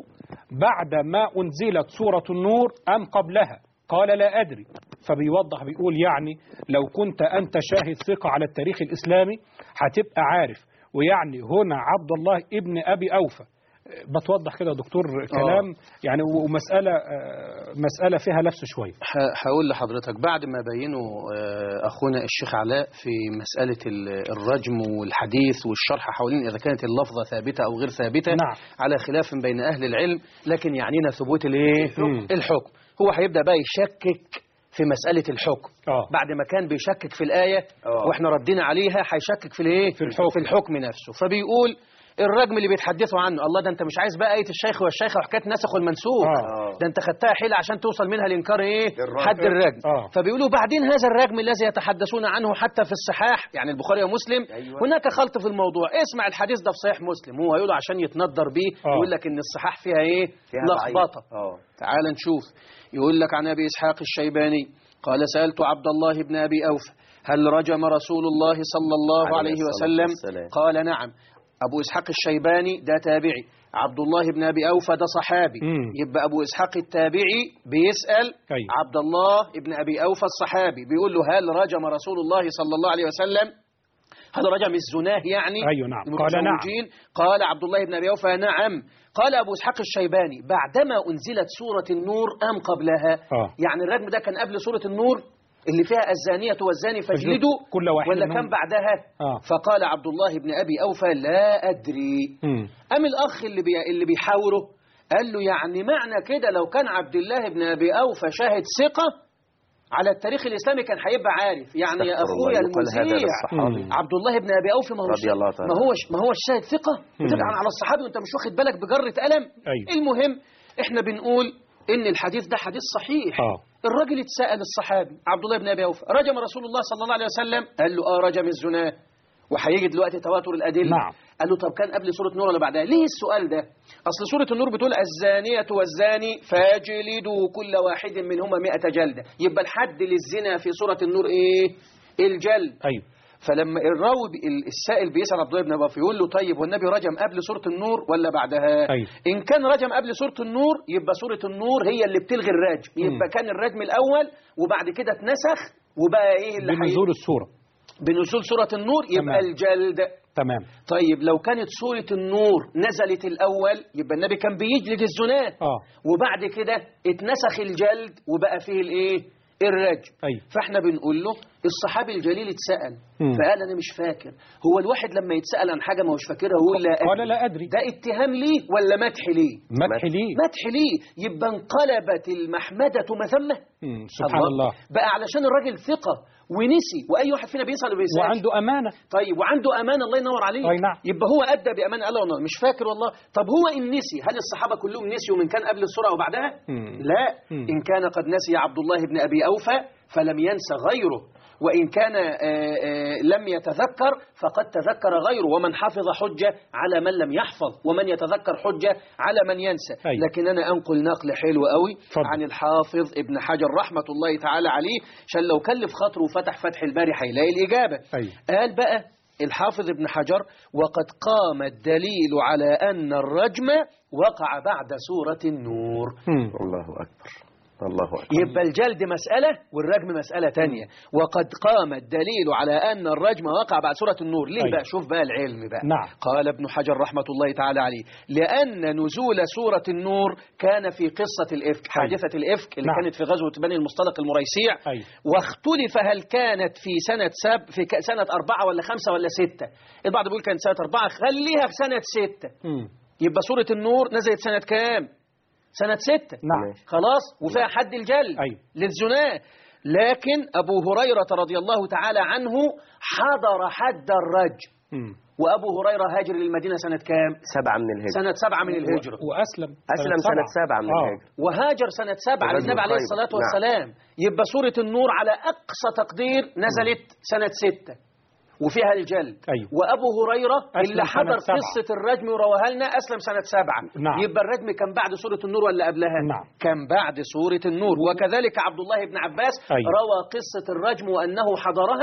بعد ما أنزلت سورة النور أم قبلها قال لا أدري فبيوضح بيقول يعني لو كنت أنت شاهد ثقة على التاريخ الإسلامي هتبقى عارف ويعني هنا عبد الله ابن أبي أوفى بتوضح كده يا دكتور كلام يعني ومسألة آه، مسألة فيها لفظ شوية ح- هقول لحضرتك بعد ما بينوا آه، أخونا الشيخ علاء في مسألة ال- الرجم والحديث والشرح حوالين إذا كانت اللفظة ثابتة أو غير ثابتة نعم. على خلاف بين أهل العلم لكن يعنينا ثبوت الإيه؟ مم. الحكم هو هيبدأ بقى يشكك في مسألة الحكم آه. بعد ما كان بيشكك في الآية آه. وإحنا ردينا عليها هيشكك في الإيه؟ في الحكم. في الحكم نفسه فبيقول الرجم اللي بيتحدثوا عنه الله ده انت مش عايز بقى آية الشيخ والشيخة وحكاية النسخ والمنسوخ آه. ده انت خدتها حيلة عشان توصل منها لإنكار ايه الرجم. حد الرجم آه. فبيقولوا بعدين هذا الرجم الذي يتحدثون عنه حتى في الصحاح يعني البخاري ومسلم أيوة. هناك خلط في الموضوع اسمع الحديث ده في صحيح مسلم هو يقول عشان يتندر بيه آه. يقول لك ان الصحاح فيها ايه فيها لخبطة ضعيف. اه تعال نشوف يقول لك عن ابي اسحاق الشيباني قال سالت عبد الله بن ابي اوفى هل رجم رسول الله صلى الله عليه عليه الصلاة وسلم والسلام. قال نعم ابو اسحاق الشيباني ده تابعي عبد الله بن ابي اوفى ده صحابي مم. يبقى ابو اسحاق التابعي بيسال أيوة. عبد الله بن ابي اوفى الصحابي بيقول له هل رجم رسول الله صلى الله عليه وسلم هل رجم الزناه يعني أيوة نعم. قال نعم. المتزوجين قال عبد الله بن ابي اوفى نعم قال ابو اسحاق الشيباني بعدما انزلت سوره النور ام قبلها آه. يعني الرجم ده كان قبل سوره النور اللي فيها الزانيه والزاني فاجلدوا كل واحد ولا منهم. كان بعدها آه. فقال عبد الله بن ابي اوفى لا ادري مم. أم الأخ اللي بي... اللي بيحاوره قال له يعني معنى كده لو كان عبد الله بن أبي أوفى شاهد ثقة على التاريخ الإسلامي كان هيبقى عارف يعني يا استغفر الله، أخويا يقال هذا المذيع للصحابي. عبد الله بن أبي أوفى ما هو رضي الله تعالى ما هوش ما هوش شاهد ثقة بتدعن على الصحابي وأنت مش واخد بالك بجرة قلم أيوة. المهم إحنا بنقول إن الحديث ده حديث صحيح آه. الراجل اتسأل الصحابي عبد الله بن أبي أوفى رجم رسول الله صلى الله عليه وسلم قال له آه رجم الزنا وهيجي دلوقتي تواتر الأدلة نعم. قال له طب كان قبل سورة نور ولا بعدها ليه السؤال ده أصل سورة النور بتقول الزانية والزاني فاجلدوا كل واحد منهما مئة جلدة يبقى الحد للزنا في سورة النور إيه الجلد أيوة فلما الراوي بي- ال- السائل بيسأل عبد الله بن أبي يقول له طيب والنبي رجم قبل سورة النور ولا بعدها أيوة. إن كان رجم قبل سورة النور يبقى سورة النور هي اللي بتلغي الرجم يبقى كان الرجم الأول وبعد كده اتنسخ وبقى إيه اللي حي- بنزول السورة بنزول سورة النور يبقى تمام. الجلد تمام طيب لو كانت سورة النور نزلت الأول يبقى النبي كان بيجلد الزناة آه. وبعد كده اتنسخ الجلد وبقى فيه الايه الرجم أيوة. فاحنا بنقول له الصحابي الجليل اتسأل مم. فقال أنا مش فاكر هو الواحد لما يتسأل عن حاجة ما هوش فاكرها يقول لا أدري. قال لا أدري ده اتهام ليه ولا مدح ليه مدح ليه مدح ليه يبقى انقلبت المحمدة مذمة مم. سبحان الله بقى علشان الراجل ثقة ونسي وأي واحد فينا بيسأل وبيسأل وعنده أمانة طيب وعنده أمانة الله ينور عليه أي نعم. يبقى هو أدى بأمانة قال له والله مش فاكر والله طب هو إن نسي هل الصحابة كلهم نسيوا من كان قبل السورة وبعدها مم. لا مم. إن كان قد نسي عبد الله بن أبي أوفى فلم ينس غيره وإن كان آه، آه، لم يتذكر فقد تذكر غيره ومن حفظ حجة على من لم يحفظ ومن يتذكر حجة على من ينسى أي. لكن أنا أنقل نقل حلو قوي اتفضل. عن الحافظ ابن حجر رحمة الله تعالى عليه عشان لو كلف خاطره وفتح فتح الباري هيلاقي الإجابة أي. قال بقى الحافظ ابن حجر وقد قام الدليل على أن الرجم وقع بعد سورة النور مم. الله أكبر الله أكبر يبقى الجلد مسألة والرجم مسألة تانية وقد قام الدليل على أن الرجم وقع بعد سورة النور ليه أيوة. بقى شوف بقى العلم بقى نعم. قال ابن حجر رحمة الله تعالى عليه لأن نزول سورة النور كان في قصة الإفك حادثة الإفك اللي نعم. كانت في غزوة بني المصطلق المريسيع أيوة. واختلف هل كانت في سنة سب في ك- سنة أربعة ولا خمسة ولا ستة البعض بيقول كانت سنة أربعة خليها في سنة ستة مم. يبقى سورة النور نزلت سنة كام سنة ستة نعم خلاص وفيها حد الجلد أيوة. للزنا لكن أبو هريرة رضي الله تعالى عنه حضر حد الرجم مم. وأبو هريرة هاجر للمدينة سنة كام سبعة من الهجرة سنة سبعة من الهجرة وأسلم أسلم سنة سبعة من آه. الهجرة وهاجر سنة سبعة غزوة للنبي عليه خيبر. الصلاة نعم. والسلام يبقى سورة النور على أقصى تقدير نزلت سنة ستة وفيها الجلد أيوة. وأبو هريرة أسلم اللي سنة حضر سبعة. قصة الرجم وروها لنا أسلم سنة سبعة نعم. يبقى الرجم كان بعد سورة النور ولا قبلها نعم. كان بعد سورة النور وكذلك عبد الله بن عباس أيوة. روى قصة الرجم وأنه حضرها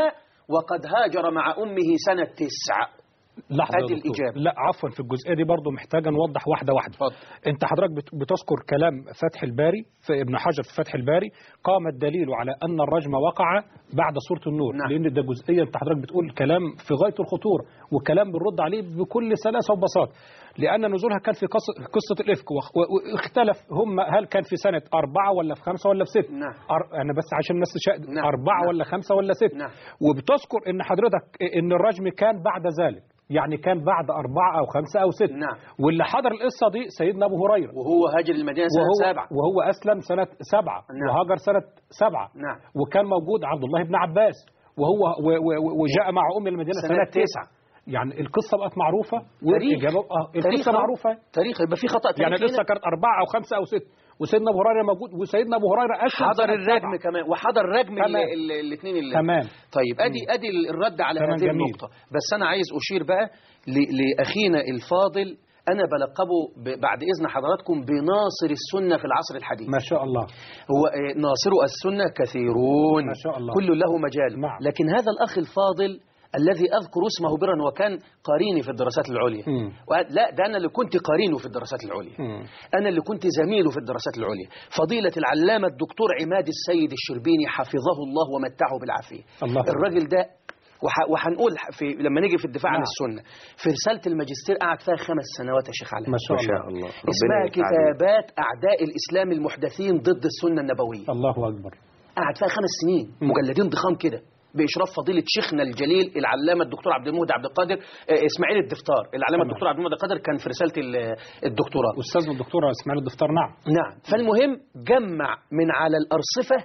وقد هاجر مع أمه سنة تسع لحظة يا أدي دكتور. الإجابة. لا عفوا في الجزئية دي برضو محتاجة نوضح واحدة واحدة اتفضل. انت حضرتك بت- بتذكر كلام فتح الباري في ابن حجر في فتح الباري قام الدليل على أن الرجم وقع بعد سورة النور نعم. لأن ده جزئية انت حضرتك بتقول كلام في غاية الخطورة وكلام بنرد عليه بكل سلاسة وبساطة لأن نزولها كان في قصة, قصة الإفك واخ- و- واختلف هم هل كان في سنة أربعة ولا في خمسة ولا في ستة نعم. أر... أنا بس عشان الناس تشاهد نعم. أربعة نعم. ولا خمسة ولا ستة نعم. وبتذكر ان حضرتك ان الرجم كان بعد ذلك يعني كان بعد أربعة أو خمسة أو ستة نعم. واللي حضر القصة دي سيدنا أبو هريرة وهو هاجر المدينة سنة وهو, سبعة وهو أسلم سنة سبعة نعم. وهاجر سنة سبعة نعم. وكان موجود عبد الله بن عباس وهو و و وجاء مع أم المدينة سنة سنة, تسعة. تسعة يعني القصة بقت معروفة تاريخ. والإجابة آه تاريخ القصة أهو. معروفة تاريخ يبقى في خطأ يعني تاريخي القصة هنا. كانت أربعة أو خمسة أو ستة وسيدنا أبو هريرة موجود وسيدنا أبو هريرة أسلم حضر سنة الرجم سبعة. كمان وحضر رجم تمام. الاثنين اللي تمام طيب ادي ادي الرد على تمام، هذه جميل. النقطة بس انا عايز اشير بقى ل- لاخينا الفاضل انا بلقبه ب- بعد اذن حضراتكم بناصر السنة في العصر الحديث ما شاء الله هو آه، ناصرو السنة كثيرون ما شاء الله. كل له مجال نعم. لكن هذا الأخ الفاضل الذي أذكر اسمه برا وكان قريني في الدراسات العليا مم. وقال- لا ده أنا اللي كنت قرينه في الدراسات العليا مم. أنا اللي كنت زميله في الدراسات العليا فضيلة العلامة الدكتور عماد السيد الشربيني حفظه الله ومتعه بالعافية الله أكبر. الراجل ده وح- وهنقول في لما نيجي في الدفاع عن نعم. السنة في رسالة الماجستير قعد فيها خمس سنوات يا شيخ علاء ما شاء ما الله شاء الله اسمها ربنا ينفع بيه. كتابات أعداء الإسلام المحدثين ضد السنة النبوية الله أكبر قعد فيها خمس سنين مجلدين ضخام كده بإشراف فضيلة شيخنا الجليل العلامة الدكتور عبد المهدي عبد القادر آه، إسماعيل الدفتار العلامة تمام. الدكتور عبد المهدي عبد القادر كان في رسالة ال- الدكتوراه أستاذنا الدكتور إسماعيل الدفتر نعم نعم فالمهم جمع من على الأرصفة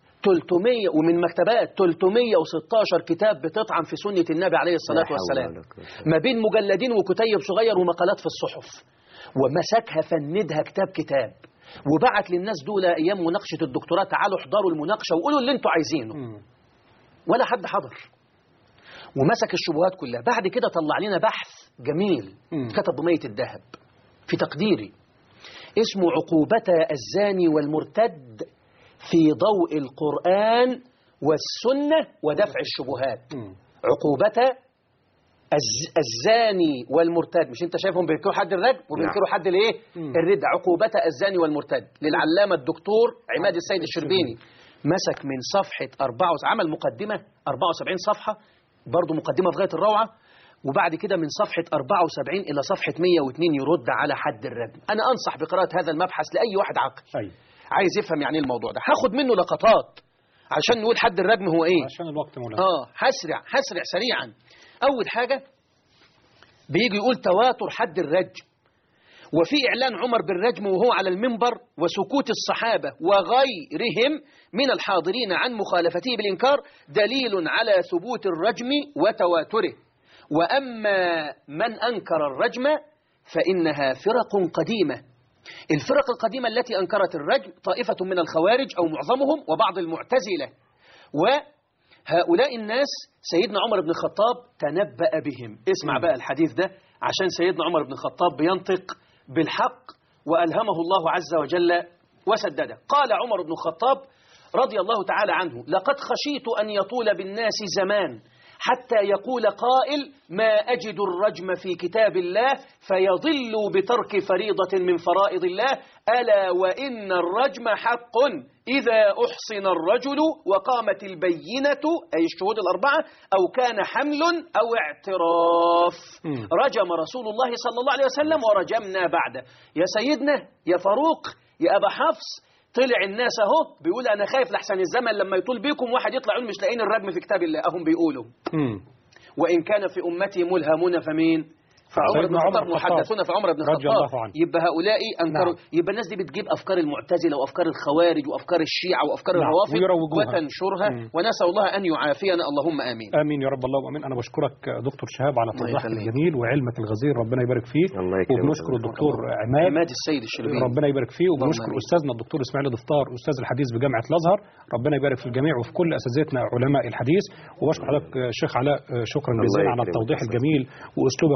300 ومن مكتبات 316 كتاب بتطعن في سنة النبي عليه لا الصلاة حول والسلام ولا قوة. ما بين مجلدين وكتيب صغير ومقالات في الصحف ومسكها فندها كتاب كتاب وبعت للناس دول ايام مناقشه الدكتوراه تعالوا احضروا المناقشه وقولوا اللي انتوا عايزينه مم. ولا حد حضر ومسك الشبهات كلها بعد كده طلع لنا بحث جميل مم. كتب بمية الذهب في تقديري اسمه عقوبة الزاني والمرتد في ضوء القرآن والسنة ودفع الشبهات مم. عقوبة الز- الزاني والمرتد مش انت شايفهم بينكروا حد الرجم وبينكروا حد الايه مم. الردة عقوبة الزاني والمرتد للعلامة الدكتور عماد السيد الشربيني مسك من صفحة 4 عمل مقدمة 74 صفحة برضه مقدمة في غاية الروعة وبعد كده من صفحة 74 إلى صفحة 102 يرد على حد الرجم أنا أنصح بقراءة هذا المبحث لأي واحد عاقل أيوة عايز يفهم يعني ايه الموضوع ده هاخد منه لقطات عشان نقول حد الرجم هو ايه عشان الوقت مولانا اه هسرع هسرع سريعا اول حاجه بيجي يقول تواتر حد الرجم وفي اعلان عمر بالرجم وهو على المنبر وسكوت الصحابه وغيرهم من الحاضرين عن مخالفته بالانكار دليل على ثبوت الرجم وتواتره واما من انكر الرجم فانها فرق قديمه الفرق القديمه التي انكرت الرجم طائفه من الخوارج او معظمهم وبعض المعتزله وهؤلاء الناس سيدنا عمر بن الخطاب تنبأ بهم اسمع بقى الحديث ده عشان سيدنا عمر بن الخطاب بينطق بالحق وألهمه الله عز وجل وسدده قال عمر بن الخطاب رضي الله تعالى عنه لقد خشيت أن يطول بالناس زمان حتى يقول قائل ما أجد الرجم في كتاب الله فيضل بترك فريضة من فرائض الله ألا وإن الرجم حق إذا أحصن الرجل وقامت البينة أي الشهود الأربعة أو كان حمل أو اعتراف مم. رجم رسول الله صلى الله عليه وسلم ورجمنا بعده يا سيدنا يا فاروق يا أبا حفص طلع الناس اهو بيقول انا خايف لحسن الزمن لما يطول بيكم واحد يطلع يقول مش لاقيين الرجم في كتاب الله اهم بيقولوا مم. وان كان في امتي ملهمون فمين فعمر بن سيدنا عمر الخطاب بن الخطاب. محدثون في عمر بن رضي الخطاب الله عنه. يبقى هؤلاء انكروا نعم. يبقى الناس دي بتجيب افكار المعتزله وافكار الخوارج وافكار الشيعه وافكار نعم. الروافض ويروجوها. وتنشرها مم. ونسال الله ان يعافينا اللهم امين امين يا رب الله امين انا بشكرك دكتور شهاب على الله توضيحك يخليك. الجميل وعلمك الغزير ربنا يبارك فيه الله يكرمك. وبنشكر الدكتور عماد عماد السيد الشربيني ربنا يبارك فيه وبنشكر آمين. استاذنا الدكتور اسماعيل دفتار استاذ الحديث بجامعه الازهر ربنا يبارك في الجميع وفي كل اساتذتنا علماء الحديث وبشكر حضرتك آه، شيخ علاء آه، شكرا الله جزيلا على يكرمك. التوضيح الجميل واسلوبك السهل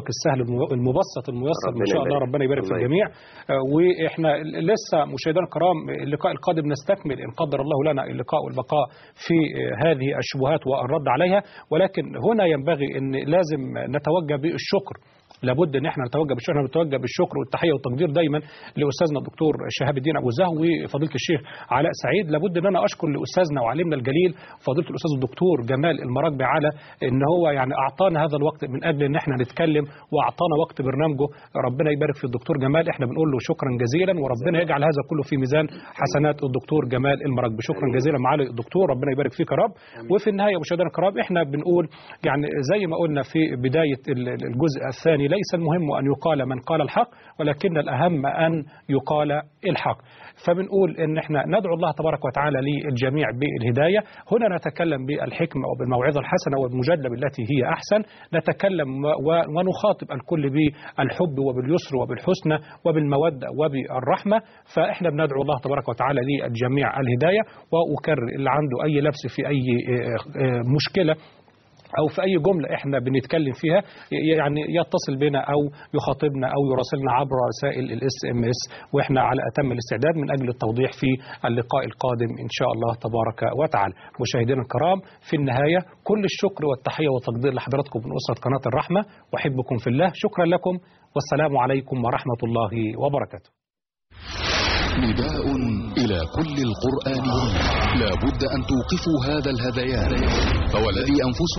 الم- المبسط الميسر ان ربنا شاء الله يبارك. ربنا يبارك في الله الجميع آه، واحنا لسه مشاهدينا الكرام اللقاء القادم نستكمل ان قدر الله لنا اللقاء والبقاء في آه، هذه الشبهات والرد عليها ولكن هنا ينبغي ان لازم نتوجه بالشكر لابد ان احنا نتوجه بالشكر نتوجه بالشكر والتحيه والتقدير دايما لاستاذنا الدكتور شهاب الدين ابو زهو وفضيله الشيخ علاء سعيد لابد ان انا اشكر لاستاذنا وعلمنا الجليل فضيله الاستاذ الدكتور جمال المراكبي على ان هو يعني اعطانا هذا الوقت من اجل ان احنا نتكلم واعطانا وقت برنامجه ربنا يبارك في الدكتور جمال احنا بنقول له شكرا جزيلا وربنا يجعل هذا كله في ميزان حسنات الدكتور جمال المراكبي شكرا جزيلا معالي الدكتور ربنا يبارك فيك يا رب وفي النهايه مشاهدينا الكرام احنا بنقول يعني زي ما قلنا في بدايه ال- الجزء الثاني ليس المهم ان يقال من قال الحق ولكن الاهم ان يقال الحق فبنقول ان احنا ندعو الله تبارك وتعالى للجميع بالهدايه هنا نتكلم بالحكمه وبالموعظه الحسنه والمجادله بالتي هي احسن نتكلم و- ونخاطب الكل بالحب وباليسر وبالحسنى وبالموده وبالرحمه فاحنا بندعو الله تبارك وتعالى للجميع الهدايه واكرر اللي عنده اي لبس في اي آه، آه، مشكله او في اي جمله احنا بنتكلم فيها يعني يتصل بنا او يخاطبنا او يراسلنا عبر رسائل الاس ام اس واحنا على اتم الاستعداد من اجل التوضيح في اللقاء القادم ان شاء الله تبارك وتعالى مشاهدينا الكرام في النهايه كل الشكر والتحيه والتقدير لحضراتكم من اسره قناه الرحمه احبكم في الله شكرا لكم والسلام عليكم ورحمه الله وبركاته نداء إلى كل القرآنيين لا بد أن توقفوا هذا الهذيان فوالذي أنفس